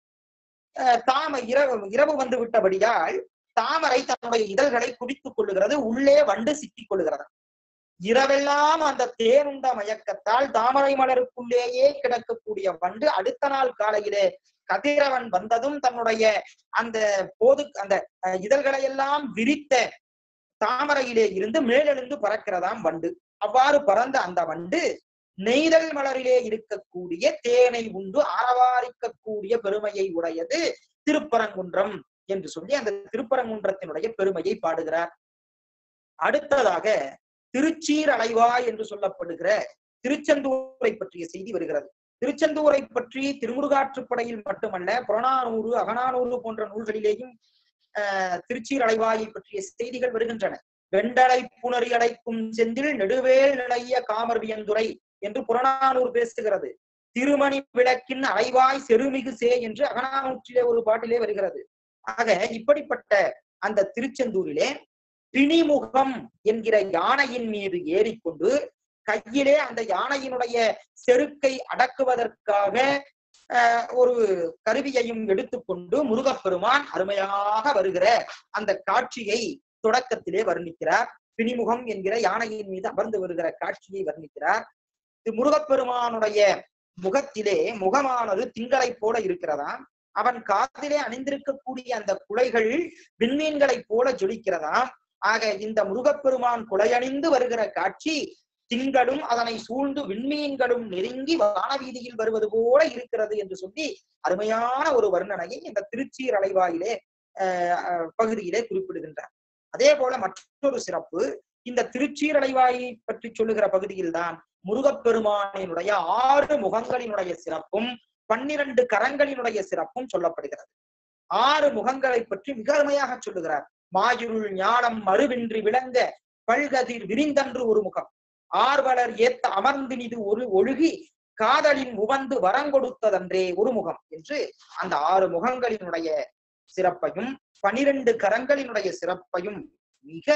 அஹ் தாம இரவு இரவு வந்து விட்டபடியால் தாமரை தன்னுடைய இதழ்களை குவித்துக் கொள்ளுகிறது உள்ளே வண்டு சிக்கிக் கொள்ளுகிறது இரவெல்லாம் அந்த தேனுண்ட மயக்கத்தால் தாமரை மலருக்குள்ளேயே கிடக்கக்கூடிய வண்டு அடுத்த நாள் காலையிலே கதிரவன் வந்ததும் தன்னுடைய அந்த போது அந்த அஹ், இதழ்களை எல்லாம் விரித்த தாமரையிலே இருந்து மேலெழுந்து பறக்கிறதாம் வண்டு அவ்வாறு பறந்த அந்த வண்டு நெய்தல் மலரிலே இருக்கக்கூடிய தேனை உண்டு ஆரவாரிக்கக்கூடிய பெருமையை உடையது திருப்பரங்குன்றம் என்று சொல்லி அந்த திருப்பரங்குன்றத்தினுடைய பெருமையை பாடுகிறார் அடுத்ததாக திருச்சீர் அலைவாய் என்று சொல்லப்படுகிற திருச்செந்தூரை பற்றிய செய்தி வருகிறது திருச்செந்தூரை பற்றி திருமுருகாற்றுப்படையில் மட்டுமல்ல புறநானூறு அகநானூறு போன்ற நூல்களிலேயும் ஆஹ் திருச்சீர் அலைவாயை பற்றிய செய்திகள் வருகின்றன வெண்டலை புணரி அடைக்கும் செந்தில் நெடுவேல் நிலைய காமர் வியந்துரை என்று புறநானூறு பேசுகிறது திருமணி விளக்கின் அலைவாய் செருமிகு சே என்று அகநானூற்றிலே ஒரு பாட்டிலே வருகிறது ஆக இப்படிப்பட்ட அந்த திருச்செந்தூரிலே பிணிமுகம் என்கிற யானையின் மீது ஏறிக்கொண்டு கையிலே அந்த யானையினுடைய செருக்கை அடக்குவதற்காக ஆஹ், ஒரு கருவியையும் எடுத்துக்கொண்டு முருகப்பெருமான் அருமையாக வருகிற அந்த காட்சியை தொடக்கத்திலே வர்ணிக்கிறார் பிணிமுகம் என்கிற யானையின் மீது அமர்ந்து வருகிற காட்சியை வர்ணிக்கிறார் இது முருகப்பெருமானுடைய முகத்திலே முகமானது திங்களை போல இருக்கிறதாம் அவன் காதிலே அணிந்திருக்கக்கூடிய அந்த குலைகள் விண்மீன்களைப் போல ஜொலிக்கிறதாம் ஆக இந்த முருகப்பெருமான் குலையணிந்து வருகிற காட்சி திங்களும் அதனை சூழ்ந்து விண்மீன்களும் நெருங்கி வானவீதியில் வருவது போல இருக்கிறது என்று சொல்லி அருமையான ஒரு வர்ணனையை இந்த திருச்சீர் அலைவாயிலே ஆஹ் அஹ் பகுதியிலே குறிப்பிடுகின்றார் அதே போல மற்றொரு சிறப்பு இந்த திருச்சீரலைவாயை பற்றி சொல்லுகிற பகுதியில்தான் முருகப்பெருமானினுடைய ஆறு முகங்களினுடைய சிறப்பும் பன்னிரண்டு கரங்களினுடைய சிறப்பும் சொல்லப்படுகிறது ஆறு முகங்களை பற்றி மிக அருமையாக சொல்லுகிறார் மாயிருள் ஞானம் மறுவின்றி விளங்க பல்கதிர் விரிந்தன்று ஒரு முகம் ஆர்வலர் ஏத்த அமர்ந்தினிது ஒரு ஒழுகி காதலின் உவந்து வரங்கொடுத்ததன்றே ஒரு முகம் என்று அந்த ஆறு முகங்களினுடைய சிறப்பையும் பனிரெண்டு கரங்களினுடைய சிறப்பையும் மிக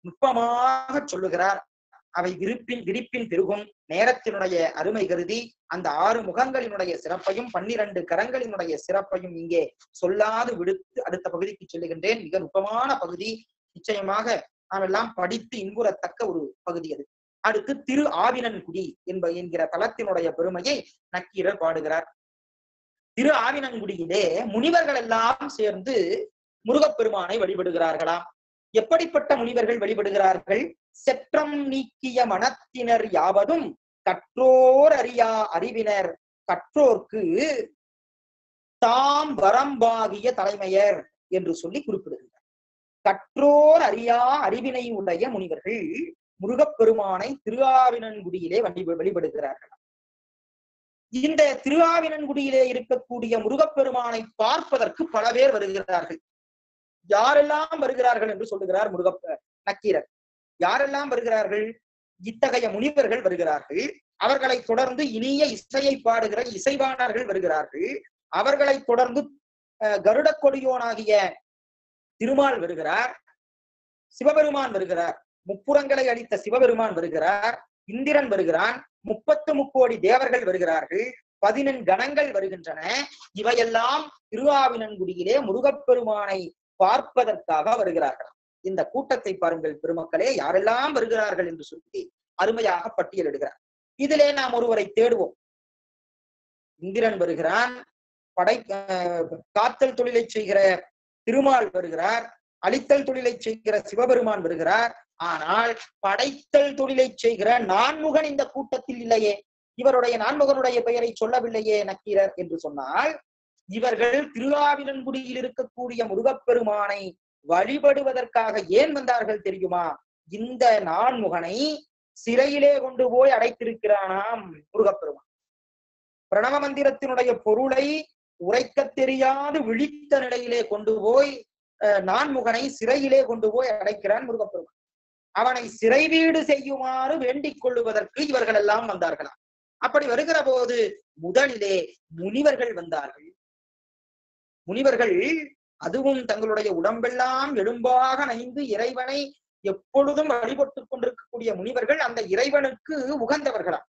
நுட்பமாக சொல்லுகிறார் அவை விருப்பின் விரிப்பின் பெருகும் நேரத்தினுடைய அருமை கருதி அந்த ஆறு முகங்களினுடைய சிறப்பையும் பன்னிரண்டு கரங்களினுடைய சிறப்பையும் இங்கே சொல்லாது விடுத்து அடுத்த பகுதிக்கு சொல்லுகின்றேன் மிக நுட்பமான பகுதி நிச்சயமாக நாம் எல்லாம் படித்து இன்புறத்தக்க ஒரு பகுதி அது அடுத்து திரு ஆவினன்குடி என்ப என்கிற தலத்தினுடைய பெருமையை நக்கீரர் பாடுகிறார் திரு ஆவினன்குடியிலே முனிவர்கள் எல்லாம் சேர்ந்து முருகப்பெருமானை வழிபடுகிறார்களாம் எப்படிப்பட்ட முனிவர்கள் வழிபடுகிறார்கள் செற்றம் நீக்கிய மனத்தினர் யாவதும் கற்றோர் அறியா அறிவினர் கற்றோர்க்கு தாம் வரம்பாகிய தலைமையர் என்று சொல்லி குறிப்பிடுகின்றனர் கற்றோர் அறியா அறிவினை உடைய முனிவர்கள் முருகப்பெருமானை திருஆவினன்குடியிலே வழி வழிபடுகிறார்கள் இந்த திருஆவினன்குடியிலே இருக்கக்கூடிய முருகப்பெருமானை பார்ப்பதற்கு பல பேர் வருகிறார்கள் யாரெல்லாம் வருகிறார்கள் என்று சொல்லுகிறார் முருகப்ப நக்கீரர் யாரெல்லாம் வருகிறார்கள் இத்தகைய முனிவர்கள் வருகிறார்கள் அவர்களை தொடர்ந்து இனிய இசையை பாடுகிற இசைவாணர்கள் வருகிறார்கள் அவர்களை தொடர்ந்து அஹ், கருடக் கொடியோனாகிய திருமால் வருகிறார் சிவபெருமான் வருகிறார் முப்புறங்களை அளித்த சிவபெருமான் வருகிறார் இந்திரன் வருகிறான் முப்பத்து முக்கோடி தேவர்கள் வருகிறார்கள் பதினெண் கணங்கள் வருகின்றன இவையெல்லாம் திருவாவினன்குடியிலே முருகப்பெருமானை பார்ப்பதற்காக வருகிறார்கள் இந்த கூட்டத்தை பாருங்கள் பெருமக்களே யாரெல்லாம் வருகிறார்கள் என்று சொல்லி அருமையாக பட்டியலிடுகிறார் இதிலே நாம் ஒருவரை தேடுவோம் இந்திரன் வருகிறான் படை அஹ், காத்தல் தொழிலை செய்கிற திருமால் வருகிறார் அழித்தல் தொழிலை செய்கிற சிவபெருமான் வருகிறார் ஆனால் படைத்தல் தொழிலை செய்கிற நான்முகன் இந்த கூட்டத்தில் இல்லையே இவருடைய நான்முகனுடைய பெயரை சொல்லவில்லையே நக்கீரர் என்று சொன்னால் இவர்கள் திருவாவினன்குடியில் இருக்கக்கூடிய முருகப்பெருமானை வழிபடுவதற்காக ஏன் வந்தார்கள் தெரியுமா இந்த நான்முகனை சிறையிலே கொண்டு போய் அடைத்திருக்கிறானாம் முருகப்பெருமான் பிரணவ மந்திரத்தினுடைய பொருளை உரைக்க தெரியாது விழித்த நிலையிலே கொண்டு போய் அஹ், நான்முகனை சிறையிலே கொண்டு போய் அடைக்கிறான் முருகப்பெருமான் அவனை சிறை வீடு செய்யுமாறு வேண்டிக் கொள்ளுவதற்கு இவர்கள் எல்லாம் வந்தார்களாம் அப்படி வருகிற போது முதலிலே முனிவர்கள் வந்தார்கள் முனிவர்கள் அதுவும் தங்களுடைய உடம்பெல்லாம் எலும்பாக நைந்து இறைவனை எப்பொழுதும் வழிபட்டுக் கொண்டிருக்கக்கூடிய முனிவர்கள் அந்த இறைவனுக்கு உகந்தவர்களாம்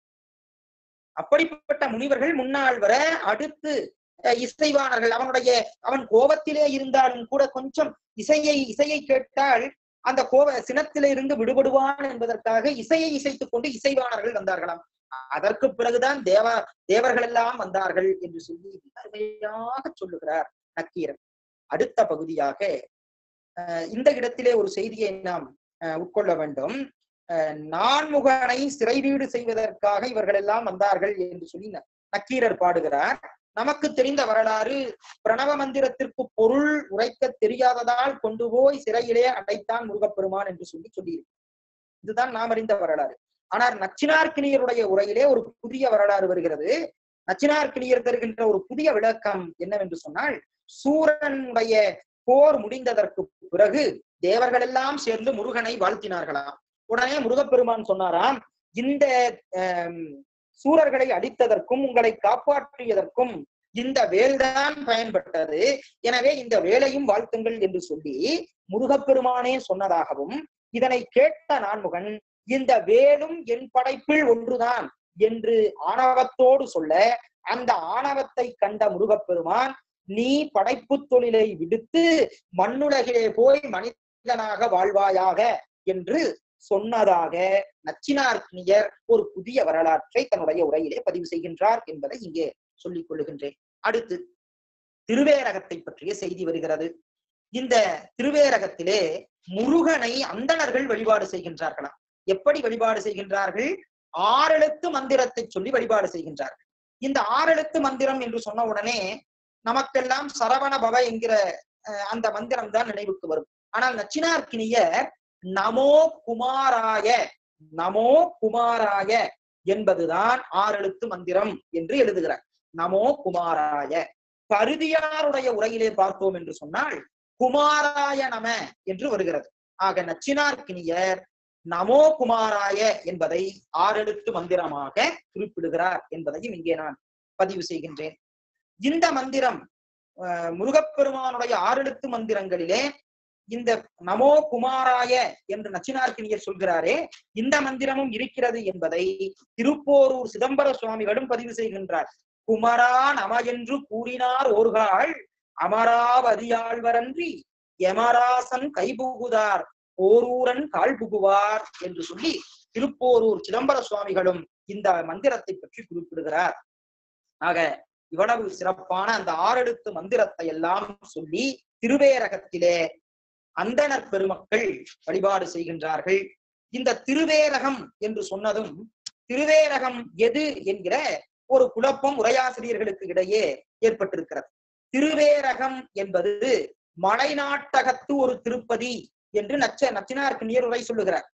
அப்படிப்பட்ட முனிவர்கள் முன்னால் வர அடுத்து அஹ், இசைவாணர்கள் அவனுடைய அவன் கோபத்திலே இருந்தாலும் கூட கொஞ்சம் இசையை இசையை கேட்டால் அந்த கோப சினத்திலே இருந்து விடுபடுவான் என்பதற்காக இசையை இசைத்துக் கொண்டு இசைவாணர்கள் வந்தார்களாம் அதற்கு பிறகுதான் தேவ தேவர்கள் எல்லாம் வந்தார்கள் என்று சொல்லி மிக அருமையாக சொல்லுகிறார் நக்கீரன் அடுத்த பகுதியாக அஹ், இந்த இடத்திலே ஒரு செய்தியை நாம் அஹ், உட்கொள்ள வேண்டும் அஹ், நான்முகனை சிறைவீடு செய்வதற்காக இவர்கள் எல்லாம் வந்தார்கள் என்று சொல்லி ந- நக்கீரர் பாடுகிறார் நமக்கு தெரிந்த வரலாறு பிரணவ மந்திரத்திற்கு பொருள் உரைக்க தெரியாததால் கொண்டு போய் சிறையிலே அடைத்தான் முருகப்பெருமான் என்று சொல்லி சொல்லியிருக்கு இதுதான் நாம் அறிந்த வரலாறு ஆனால் நச்சினார்க்கினியருடைய உரையிலே ஒரு புதிய வரலாறு வருகிறது நச்சினார்க்கினியர் தருகின்ற ஒரு புதிய விளக்கம் என்னவென்று சொன்னால் சூரனுடைய போர் முடிந்ததற்கு பிறகு தேவர்கள் எல்லாம் சேர்ந்து முருகனை வாழ்த்தினார்களாம் உடனே முருகப்பெருமான் சொன்னாராம் இந்த ஆம், சூரர்களை அடித்ததற்கும் உங்களை காப்பாற்றியதற்கும் இந்த வேல்தான் பயன்பட்டது எனவே இந்த வேலையும் வாழ்த்துங்கள் என்று சொல்லி முருகப்பெருமானே சொன்னதாகவும் இதனை கேட்ட நான்முகன் இந்த வேலும் என் படைப்பில் ஒன்றுதான் என்று ஆணவத்தோடு சொல்ல அந்த ஆணவத்தை கண்ட முருகப்பெருமான் நீ படைப்பு தொழிலை விடுத்து மண்ணுலகிலே போய் மனிதனாக வாழ்வாயாக என்று சொன்னதாக நச்சினார்க்கினியர் ஒரு புதிய வரலாற்றை தன்னுடைய உரையிலே பதிவு செய்கின்றார் என்பதை இங்கே சொல்லிக் கொள்ளுகின்றேன் அடுத்து திருவேரகத்தை பற்றிய செய்தி வருகிறது இந்த திருவேரகத்திலே முருகனை அந்தணர்கள் வழிபாடு செய்கின்றார்களாம் எப்படி வழிபாடு செய்கின்றார்கள் ஆறெழுத்து மந்திரத்தை சொல்லி வழிபாடு செய்கின்றார்கள் இந்த ஆறெழுத்து மந்திரம் என்று சொன்ன உடனே நமக்கெல்லாம் சரவண பவ என்கிற அஹ், அந்த மந்திரம் தான் நினைவுக்கு வரும் ஆனால் நச்சினார்க்கினியர் நமோ குமாராய நமோ குமாராய என்பதுதான் ஆறெழுத்து மந்திரம் என்று எழுதுகிறார் நமோ குமாராய பருதியாருடைய உரையிலே பார்த்தோம் என்று சொன்னால் குமாராய நம என்று வருகிறது ஆக நச்சினார்க்கினியர் நமோ குமாராய என்பதை ஆறெழுத்து மந்திரமாக குறிப்பிடுகிறார் என்பதையும் இங்கே நான் பதிவு செய்கின்றேன் இந்த மந்திரம் அஹ், முருகப்பெருமானுடைய ஆறெழுத்து மந்திரங்களிலே இந்த நமோ குமாராய என்று நச்சினார்க்கினியர் சொல்கிறாரே இந்த மந்திரமும் இருக்கிறது என்பதை திருப்போரூர் சிதம்பர சுவாமிகளும் பதிவு செய்கின்றார் குமரா நம என்று கூறினார் ஓர்காள் அமராவதியாழ்வரன்றி யமராசன் கைபுகுதார் போரூரன் கால் புகுவார் என்று சொல்லி திருப்போரூர் சிதம்பர சுவாமிகளும் இந்த மந்திரத்தை பற்றி குறிப்பிடுகிறார் ஆக இவ்வளவு சிறப்பான அந்த ஆறெழுத்து மந்திரத்தை எல்லாம் சொல்லி திருவேரகத்திலே அந்தணர் பெருமக்கள் வழிபாடு செய்கின்றார்கள் இந்த திருவேரகம் என்று சொன்னதும் திருவேரகம் எது என்கிற ஒரு குழப்பம் உரையாசிரியர்களுக்கு இடையே ஏற்பட்டிருக்கிறது திருவேரகம் என்பது மலைநாட்டகத்து ஒரு திருப்பதி என்று நச்ச நச்சினாருக்கு நேர் உரை சொல்லுகிறார்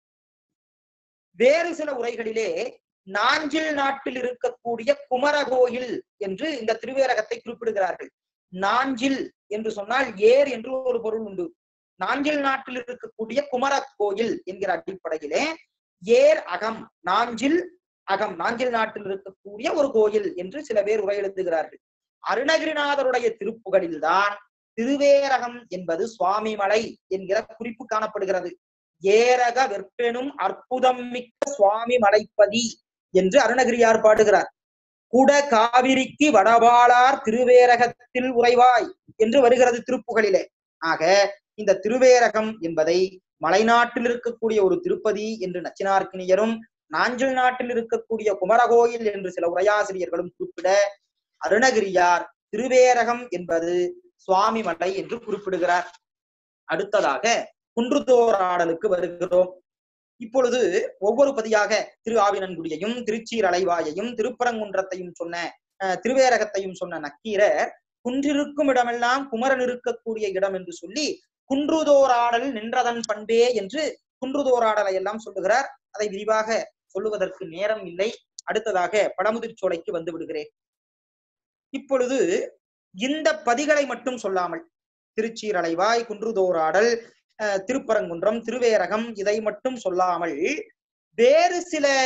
வேறு சில உரைகளிலே நாஞ்சில் நாட்டில் இருக்கக்கூடிய குமரகோயில் என்று இந்த திருவேரகத்தை குறிப்பிடுகிறார்கள் நாஞ்சில் என்று சொன்னால் ஏர் என்று ஒரு பொருள் உண்டு நாஞ்சில் நாட்டில் இருக்கக்கூடிய குமர கோயில் என்கிற அடிப்படையிலே ஏர் அகம் நாஞ்சில் அகம் நாஞ்சில் நாட்டில் இருக்கக்கூடிய ஒரு கோயில் என்று சில பேர் உரை எழுதுகிறார்கள் அருணகிரிநாதருடைய திருப்புகளில்தான் திருவேரகம் என்பது சுவாமி மலை என்கிற குறிப்பு காணப்படுகிறது ஏரக வெற்பெனும் அற்புதம் மிக்க சுவாமி மலைப்பதி என்று அருணகிரியார் பாடுகிறார் குட காவிரிக்கு வடபாளார் திருவேரகத்தில் உறைவாய் என்று வருகிறது திருப்புகளிலே ஆக இந்த திருவேரகம் என்பதை மலைநாட்டில் இருக்கக்கூடிய ஒரு திருப்பதி என்று நச்சினார்க்கினியரும் நாஞ்சில் நாட்டில் இருக்கக்கூடிய குமரகோயில் என்று சில உரையாசிரியர்களும் குறிப்பிட அருணகிரியார் திருவேரகம் என்பது சுவாமி மலை என்று குறிப்பிடுகிறார் அடுத்ததாக குன்றுதோராடலுக்கு வருகிறோம் இப்பொழுது ஒவ்வொரு பதியாக திரு ஆவினன்குடியையும் திருச்சீர் அலைவாயையும் திருப்பரங்குன்றத்தையும் சொன்ன அஹ், திருவேரகத்தையும் சொன்ன நக்கீரர் குன்றிருக்கும் இடமெல்லாம் குமரன் இருக்கக்கூடிய இடம் என்று சொல்லி குன்றுதோராடல் நின்றதன் பண்பே என்று குன்றுதோராடலை எல்லாம் சொல்லுகிறார் அதை விரிவாக சொல்லுவதற்கு நேரம் இல்லை அடுத்ததாக படமுதிர்ச்சோலைக்கு வந்து விடுகிறேன் இப்பொழுது இந்த பதிகளை மட்டும் சொல்லாமல் திருச்சீரலைவாய் குன்றுதோராடல் அஹ், திருப்பரங்குன்றம் திருவேரகம் இதை மட்டும் சொல்லாமல் வேறு சில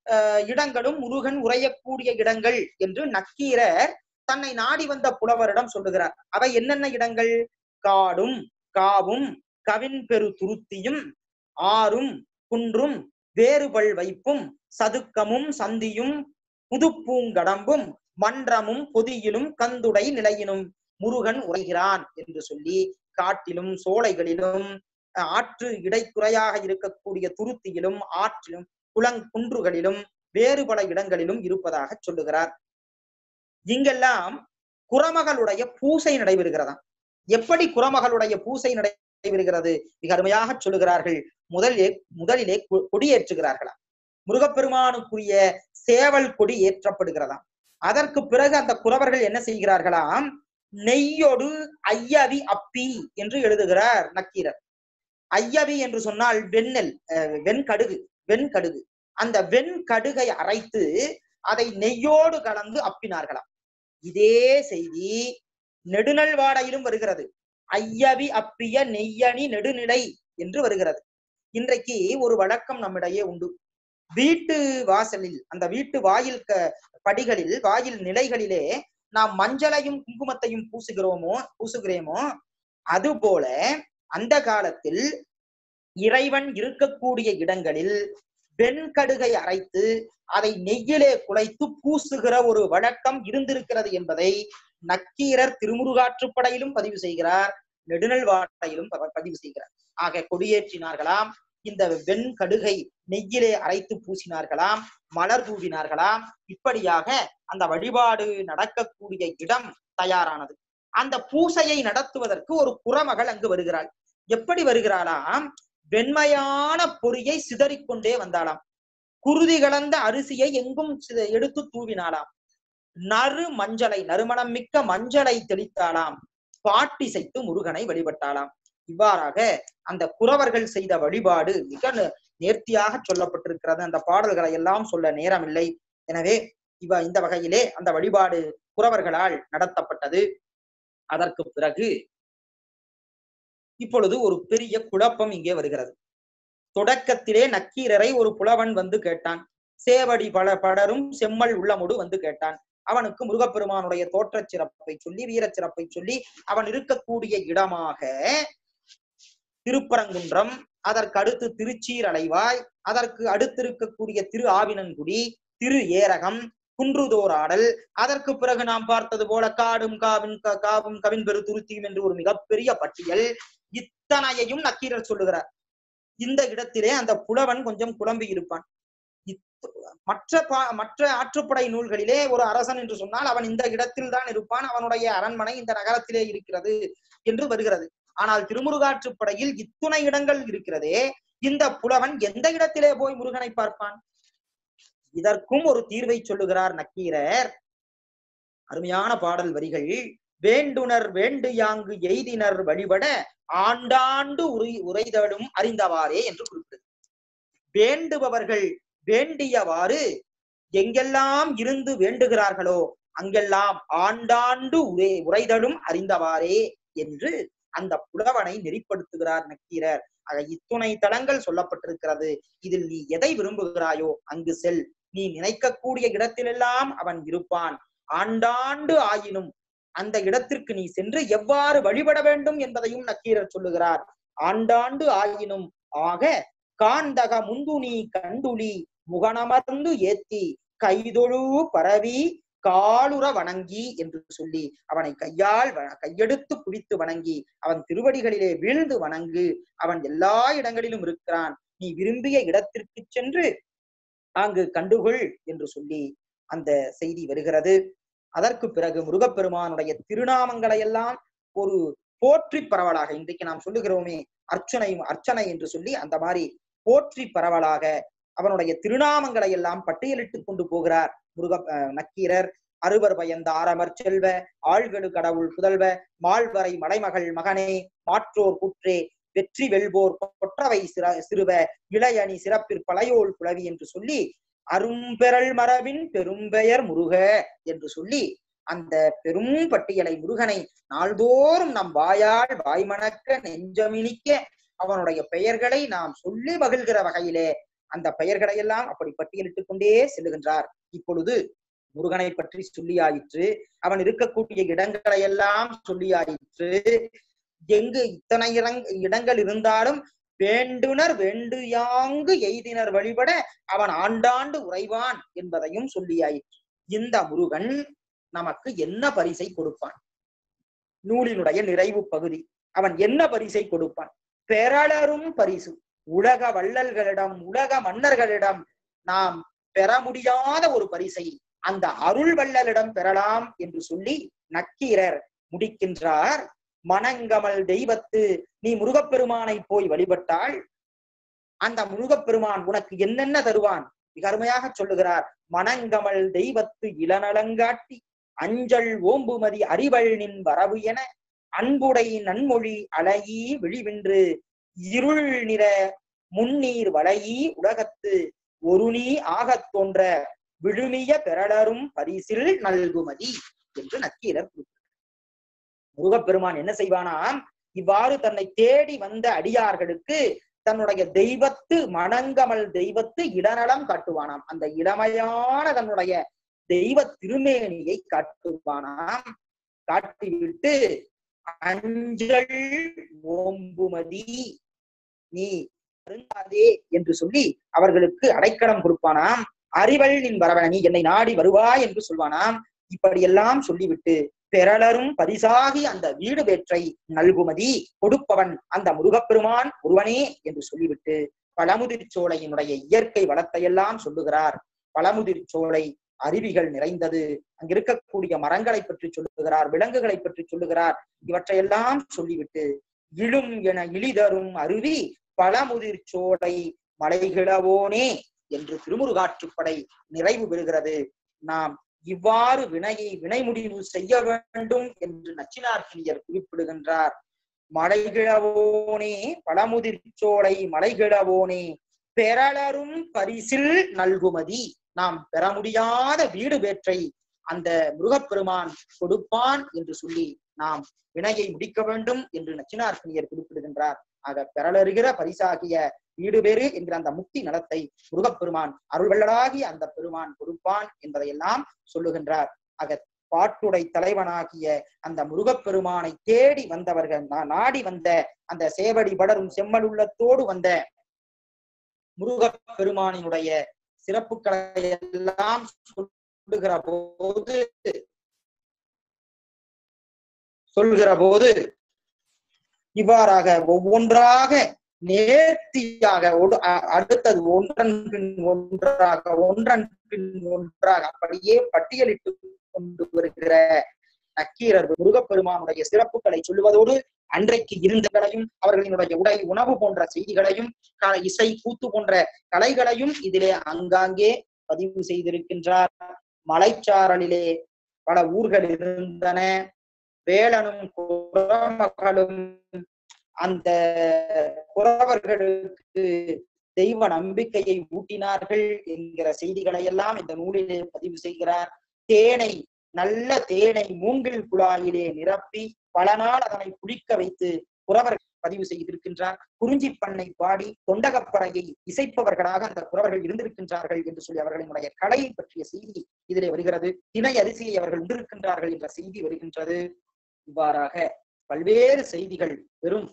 அஹ், இடங்களும் முருகன் உரையக்கூடிய இடங்கள் என்று நக்கீரர் தன்னை நாடி வந்த புலவரிடம் சொல்லுகிறார் அவை என்னென்ன இடங்கள் காடும் காவும் கவின் பெரு துருத்தியும் ஆறும் குன்றும் வேறுபல் வைப்பும் சதுக்கமும் சந்தியும் புதுப்பூங்கடம்பும் மன்றமும் பொதியிலும் கந்துடை நிலையினும் முருகன் உரைகிறான் என்று சொல்லி காட்டிலும் சோலைகளிலும் அஹ், ஆற்று இடைக்குறையாக இருக்கக்கூடிய துருத்தியிலும் ஆற்றிலும் குளங் குன்றுகளிலும் வேறு பல இடங்களிலும் இருப்பதாக சொல்லுகிறார் இங்கெல்லாம் குரமகளுடைய பூசை நடைபெறுகிறதாம் எப்படி குரமகளுடைய பூசை நடைபெறுகிறது மிக அருமையாக சொல்லுகிறார்கள் முதலிலே முதலிலே கொ- கொடியேற்றுகிறார்களாம் முருகப்பெருமானுக்குரிய சேவல் கொடி ஏற்றப்படுகிறதாம் அதற்கு பிறகு அந்த குறவர்கள் என்ன செய்கிறார்களாம் நெய்யொடு ஐயவி அப்பி என்று எழுதுகிறார் நக்கீரர் ஐயவி என்று சொன்னால் வெண்ணெல் அஹ், வெண்கடுகு வெண்கடுகு அந்த வெண்கடுகை அரைத்து அதை நெய்யோடு கலந்து அப்பினார்களாம் இதே செய்தி நெடுநல்வாடையிலும் வருகிறது ஐயவி அப்பிய நெய்யணி நெடுநிலை என்று வருகிறது இன்றைக்கு ஒரு வழக்கம் நம்மிடையே உண்டு வீட்டு வாசலில் அந்த வீட்டு வாயில் க- படிகளில் வாயில் நிலைகளிலே நாம் மஞ்சளையும் குங்குமத்தையும் பூசுகிறோமோ பூசுகிறேமோ அதுபோல அந்த காலத்தில் இறைவன் இருக்கக்கூடிய இடங்களில் வெண்கடுகை அரைத்து அதை நெய்யிலே குழைத்து பூசுகிற ஒரு வழக்கம் இருந்திருக்கிறது என்பதை நக்கீரர் திருமுருகாற்றுப்படையிலும் பதிவு செய்கிறார் நெடுநல்வாடையிலும் ப- பதிவு செய்கிறார் ஆக கொடியேற்றினார்களாம் இந்த வெண்கடுகை நெய்யிலே அரைத்து பூசினார்களாம் மலர் தூவினார்களாம் இப்படியாக அந்த வழிபாடு நடக்கக்கூடிய இடம் தயாரானது அந்த பூசையை நடத்துவதற்கு ஒரு குறமகள் அங்கு வருகிறாள் எப்படி வருகிறாளாம் வெண்மையான பொறியை சிதறிக்கொண்டே வந்தாளாம் குருதி கலந்த அரிசியை எங்கும் சித- எடுத்து தூவினாளாம் நறு மஞ்சளை நறுமணம் மிக்க மஞ்சளை தெளித்தாளாம் பாட்டிசைத்து முருகனை வழிபட்டாளாம் இவ்வாறாக அந்த குறவர்கள் செய்த வழிபாடு மிக நே- நேர்த்தியாக சொல்லப்பட்டிருக்கிறது அந்த பாடல்களை எல்லாம் சொல்ல நேரமில்லை எனவே இவ இந்த வகையிலே அந்த வழிபாடு குறவர்களால் நடத்தப்பட்டது அதற்கு பிறகு இப்பொழுது ஒரு பெரிய குழப்பம் இங்கே வருகிறது தொடக்கத்திலே நக்கீரரை ஒரு புலவன் வந்து கேட்டான் சேவடி பல படரும் செம்மல் உள்ளமுடு வந்து கேட்டான் அவனுக்கு முருகப்பெருமானுடைய தோற்றச் சிறப்பை சொல்லி வீரச் சிறப்பை சொல்லி அவன் இருக்கக்கூடிய இடமாக திருப்பரங்குன்றம் அதற்கு அடுத்து திருச்சீர் அலைவாய் அதற்கு அடுத்து இருக்கக்கூடிய திரு ஆவினன்குடி திரு ஏரகம் குன்றுதோராடல் அதற்கு பிறகு நாம் பார்த்தது போல காடும் காவின் க- காவும் கவின் பெரு துருத்தியும் என்று ஒரு மிகப்பெரிய பட்டியல் இத்தனையையும் நக்கீரர் சொல்லுகிறார் இந்த இடத்திலே அந்த புலவன் கொஞ்சம் குழம்பி இருப்பான் இத்- மற்ற பா- மற்ற ஆற்றுப்படை நூல்களிலே ஒரு அரசன் என்று சொன்னால் அவன் இந்த இடத்தில் தான் இருப்பான் அவனுடைய அரண்மனை இந்த நகரத்திலே இருக்கிறது என்று வருகிறது ஆனால் திருமுருகாற்றுப்படையில் இத்துணை இடங்கள் இருக்கிறதே இந்த புலவன் எந்த இடத்திலே போய் முருகனை பார்ப்பான் இதற்கும் ஒரு தீர்வை சொல்லுகிறார் நக்கீரர் அருமையான பாடல் வரிகள் வேண்டுனர் வேண்டு யாங்கு எய்தினர் வழிபட ஆண்டாண்டு உரை உரைதலும் அறிந்தவாறே என்று குறிப்பிடுது வேண்டுபவர்கள் வேண்டியவாறு எங்கெல்லாம் இருந்து வேண்டுகிறார்களோ அங்கெல்லாம் ஆண்டாண்டு உரை உரைதலும் அறிந்தவாறே என்று அந்த புலவனை நெறிப்படுத்துகிறார் நக்கீரர் ஆக இத்துணை தலங்கள் சொல்லப்பட்டிருக்கிறது இதில் நீ எதை விரும்புகிறாயோ அங்கு செல் நீ நினைக்கக்கூடிய இடத்திலெல்லாம் அவன் இருப்பான் ஆண்டாண்டு ஆயினும் அந்த இடத்திற்கு நீ சென்று எவ்வாறு வழிபட வேண்டும் என்பதையும் நக்கீரர் சொல்லுகிறார் ஆண்டாண்டு ஆயினும் ஆக காந்தக முந்துனி கண்டுளி முகனமர்ந்து ஏத்தி கைதொழு பரவி காலுற வணங்கி என்று சொல்லி அவனை கையால் வ- கையெடுத்து குவித்து வணங்கி அவன் திருவடிகளிலே வீழ்ந்து வணங்கு அவன் எல்லா இடங்களிலும் இருக்கிறான் நீ விரும்பிய இடத்திற்கு சென்று அங்கு கண்டுகொள் என்று சொல்லி அந்த செய்தி வருகிறது அதற்கு பிறகு முருகப்பெருமானுடைய திருநாமங்களை எல்லாம் ஒரு போற்றி பரவலாக இன்றைக்கு நாம் சொல்லுகிறோமே அர்ச்சனை அர்ச்சனை என்று சொல்லி அந்த மாதிரி போற்றி பரவலாக அவனுடைய திருநாமங்களை எல்லாம் பட்டியலிட்டுக் கொண்டு போகிறார் முருக அஹ் நக்கீரர் அறுவர் பயந்த ஆரமர் செல்வ ஆழ்கடு கடவுள் புதல்வ மால்வரை மலைமகள் மகனே மாற்றோர் குற்றே வெற்றி வெல்வோர் கொற்றவை சிற சிறுவ இளையணி சிறப்பிற் பழையோள் புலவி என்று சொல்லி அரும்பெறல் மரபின் பெரும்பெயர் முருக என்று சொல்லி அந்த பெரும் பட்டியலை முருகனை நாள்தோறும் நம் வாயால் வாய்மணக்க நெஞ்சமினிக்க அவனுடைய பெயர்களை நாம் சொல்லி மகிழ்கிற வகையிலே அந்த பெயர்களை எல்லாம் அப்படி பட்டியலிட்டுக் கொண்டே செல்லுகின்றார் இப்பொழுது முருகனை பற்றி சொல்லியாயிற்று அவன் இருக்கக்கூடிய இடங்களை எல்லாம் சொல்லியாயிற்று எங்கு இத்தனை இடங் இடங்கள் இருந்தாலும் வேண்டுனர் வேண்டுயாங்கு எய்தினர் வழிபட அவன் ஆண்டாண்டு உறைவான் என்பதையும் சொல்லியாயிற்று இந்த முருகன் நமக்கு என்ன பரிசை கொடுப்பான் நூலினுடைய நிறைவு பகுதி அவன் என்ன பரிசை கொடுப்பான் பெறலரும் பரிசு உலக வள்ளல்களிடம் உலக மன்னர்களிடம் நாம் பெற முடியாத ஒரு பரிசை அந்த அருள் வள்ளலிடம் பெறலாம் என்று சொல்லி நக்கீரர் முடிக்கின்றார் மணங்கமல் தெய்வத்து நீ முருகப்பெருமானை போய் வழிபட்டால் அந்த முருகப்பெருமான் உனக்கு என்னென்ன தருவான் மிக அருமையாக சொல்லுகிறார் மணங்கமல் தெய்வத்து இளநலங்காட்டி அஞ்சல் ஓம்புமதி அறிவள் நின் வரவு என அன்புடை நன்மொழி அலையி விழிவின்று இருள் நிற முன்னீர் வளையி உலகத்து ஒரு நீ ஆகத் தோன்ற விழுமிய பெறலரும் பரிசில் நல்குமதி என்று நக்கீரர் குறிப்பிட்டார் முருகப்பெருமான் என்ன செய்வானாம் இவ்வாறு தன்னை தேடி வந்த அடியார்களுக்கு தன்னுடைய தெய்வத்து மணங்கமல் தெய்வத்து இடநலம் காட்டுவானாம் அந்த இளமையான தன்னுடைய தெய்வ திருமேனியை காட்டுவானாம் காட்டிவிட்டு அஞ்சல் ஓம்புமதி நீ அருந்தாதே என்று சொல்லி அவர்களுக்கு அடைக்கலம் கொடுப்பானாம் அறிவள் நின் வரவன நீ என்னை நாடி வருவாய் என்று சொல்வானாம் இப்படியெல்லாம் சொல்லிவிட்டு பெறலரும் பரிசாகி அந்த வீடு வேற்றை நல்குமதி கொடுப்பவன் அந்த முருகப்பெருமான் ஒருவனே என்று சொல்லிவிட்டு பழமுதிர் சோலையினுடைய இயற்கை வளத்தையெல்லாம் சொல்லுகிறார் பழமுதிர் சோலை அருவிகள் நிறைந்தது அங்க இருக்கக்கூடிய மரங்களை பற்றி சொல்லுகிறார் விலங்குகளை பற்றி சொல்லுகிறார் இவற்றையெல்லாம் சொல்லிவிட்டு இழும் என இழிதரும் அருவி பழமுதிர் சோலை மலைகிழவோனே என்று திருமுருகாற்றுப்படை நிறைவு பெறுகிறது நாம் இவ்வாறு வினையை வினை முடிவு செய்ய வேண்டும் என்று நச்சினார்கினியர் குறிப்பிடுகின்றார் மலைகிழவோனே பழமுதிர் சோலை மலைகிழவோனே பெறலரும் பரிசில் நல்குமதி நாம் பெற முடியாத வீடு வேற்றை அந்த முருகப்பெருமான் கொடுப்பான் என்று சொல்லி நாம் வினையை முடிக்க வேண்டும் என்று நச்சினார்கினியர் குறிப்பிடுகின்றார் ஆக பெறலருகிற பரிசாகிய வீடு வேறு என்கிற அந்த முக்தி நலத்தை முருகப்பெருமான் அருள்வள்ளலாகிய அந்த பெருமான் கொடுப்பான் என்பதையெல்லாம் சொல்லுகின்றார் ஆக பாட்டுடை தலைவனாகிய அந்த முருகப்பெருமானை தேடி வந்தவர்கள் நா- நாடி வந்த அந்த சேவடி படரும் செம்மலுள்ளத்தோடு வந்த முருகப்பெருமானினுடைய சிறப்புகளை எல்லாம் சொல்லுகிற போது சொல்கிற போது இவ்வாறாக ஒவ்வொன்றாக நேர்த்தியாக ஒடு- அ- அடுத்தது ஒன்றன் பின் ஒன்றாக ஒன்றன் பின் ஒன்றாக அப்படியே பட்டியலிட்டு கொண்டு வருகிற நக்கீரர் முருகப்பெருமானுடைய சிறப்புகளை சொல்லுவதோடு அன்றைக்கு இருந்தகளையும் அவர்களினுடைய உடை உணவு போன்ற செய்திகளையும் க- இசை கூத்து போன்ற கலைகளையும் இதிலே அங்காங்கே பதிவு செய்திருக்கின்றார் மலைச்சாரலிலே பல ஊர்கள் இருந்தன வேலனும் குரமகளும் அந்த குறவர்களுக்கு தெய்வ நம்பிக்கையை ஊட்டினார்கள் என்கிற செய்திகளை எல்லாம் இந்த நூலிலே பதிவு செய்கிறார் தேனை நல்ல தேனை மூங்கில் குழாயிலே நிரப்பி பல நாள் அதனை புளிக்க வைத்து குறவர் பதிவு செய்திருக்கின்றார் குறிஞ்சி பண்ணை பாடி தொண்டகப்பறையை இசைப்பவர்களாக அந்த குறவர்கள் இருந்திருக்கின்றார்கள் என்று சொல்லி அவர்களினுடைய கலையை பற்றிய செய்தி இதிலே வருகிறது திணை அரிசியை அவர்கள் உண்டிருக்கின்றார்கள் என்ற செய்தி வருகின்றது இவ்வாறாக பல்வேறு செய்திகள் வெறும்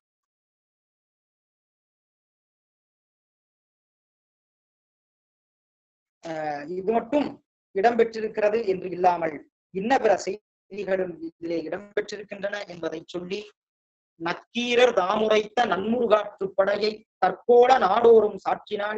ஆஹ் இது மட்டும் இடம்பெற்றிருக்கிறது என்று இல்லாமல் இன்ன பிற செய்திகளும் இதிலே இடம்பெற்றிருக்கின்றன என்பதை சொல்லி நக்கீரர் தாமுரைத்த நன்முருகாற்று படையை தற்கோல நாடோறும் சாற்றினால்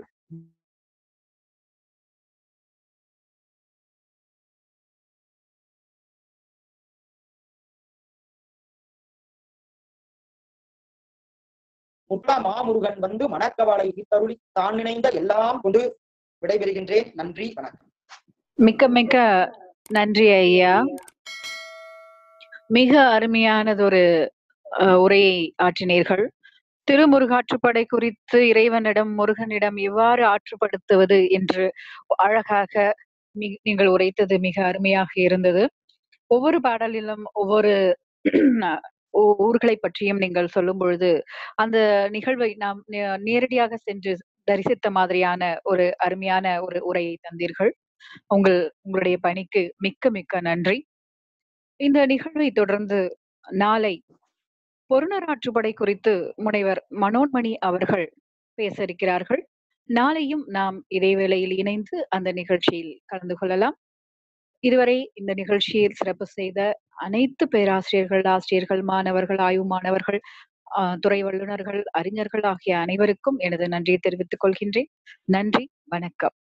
முற்றா மாமுருகன் வந்து மணக்கவாளை தருளி தான் நினைந்த எல்லாம் கொண்டு விடைபெறுகின்றேன் நன்றி வணக்கம் மிக்க மிக்க நன்றி ஐயா மிக அருமையானதொரு அஹ், உரையை ஆற்றினீர்கள் திருமுருகாற்றுப்படை குறித்து இறைவனிடம் முருகனிடம் எவ்வாறு ஆற்றுப்படுத்துவது என்று அழகாக மி- நீங்கள் உரைத்தது மிக அருமையாக இருந்தது ஒவ்வொரு பாடலிலும் ஒவ்வொரு ஊ- ஊர்களை பற்றியும் நீங்கள் சொல்லும் பொழுது அந்த நிகழ்வை நாம் நே- நேரடியாக சென்று தரிசித்த மாதிரியான ஒரு அருமையான ஒரு உரையை தந்தீர்கள் உங்கள் உங்களுடைய பணிக்கு மிக்க மிக்க நன்றி இந்த நிகழ்வை தொடர்ந்து நாளை பொருணராற்றுப்படை குறித்து முனைவர் மனோன்மணி அவர்கள் பேச இருக்கிறார்கள் நாளையும் நாம் இதே வேளையில் இணைந்து அந்த நிகழ்ச்சியில் கலந்து கொள்ளலாம் இதுவரை இந்த நிகழ்ச்சியில் சிறப்பு செய்த அனைத்து பேராசிரியர்கள் ஆசிரியர்கள் மாணவர்கள் ஆய்வு மாணவர்கள் ஆஹ் துறை வல்லுநர்கள் அறிஞர்கள் ஆகிய அனைவருக்கும் எனது நன்றியை தெரிவித்துக் கொள்கின்றேன் நன்றி வணக்கம்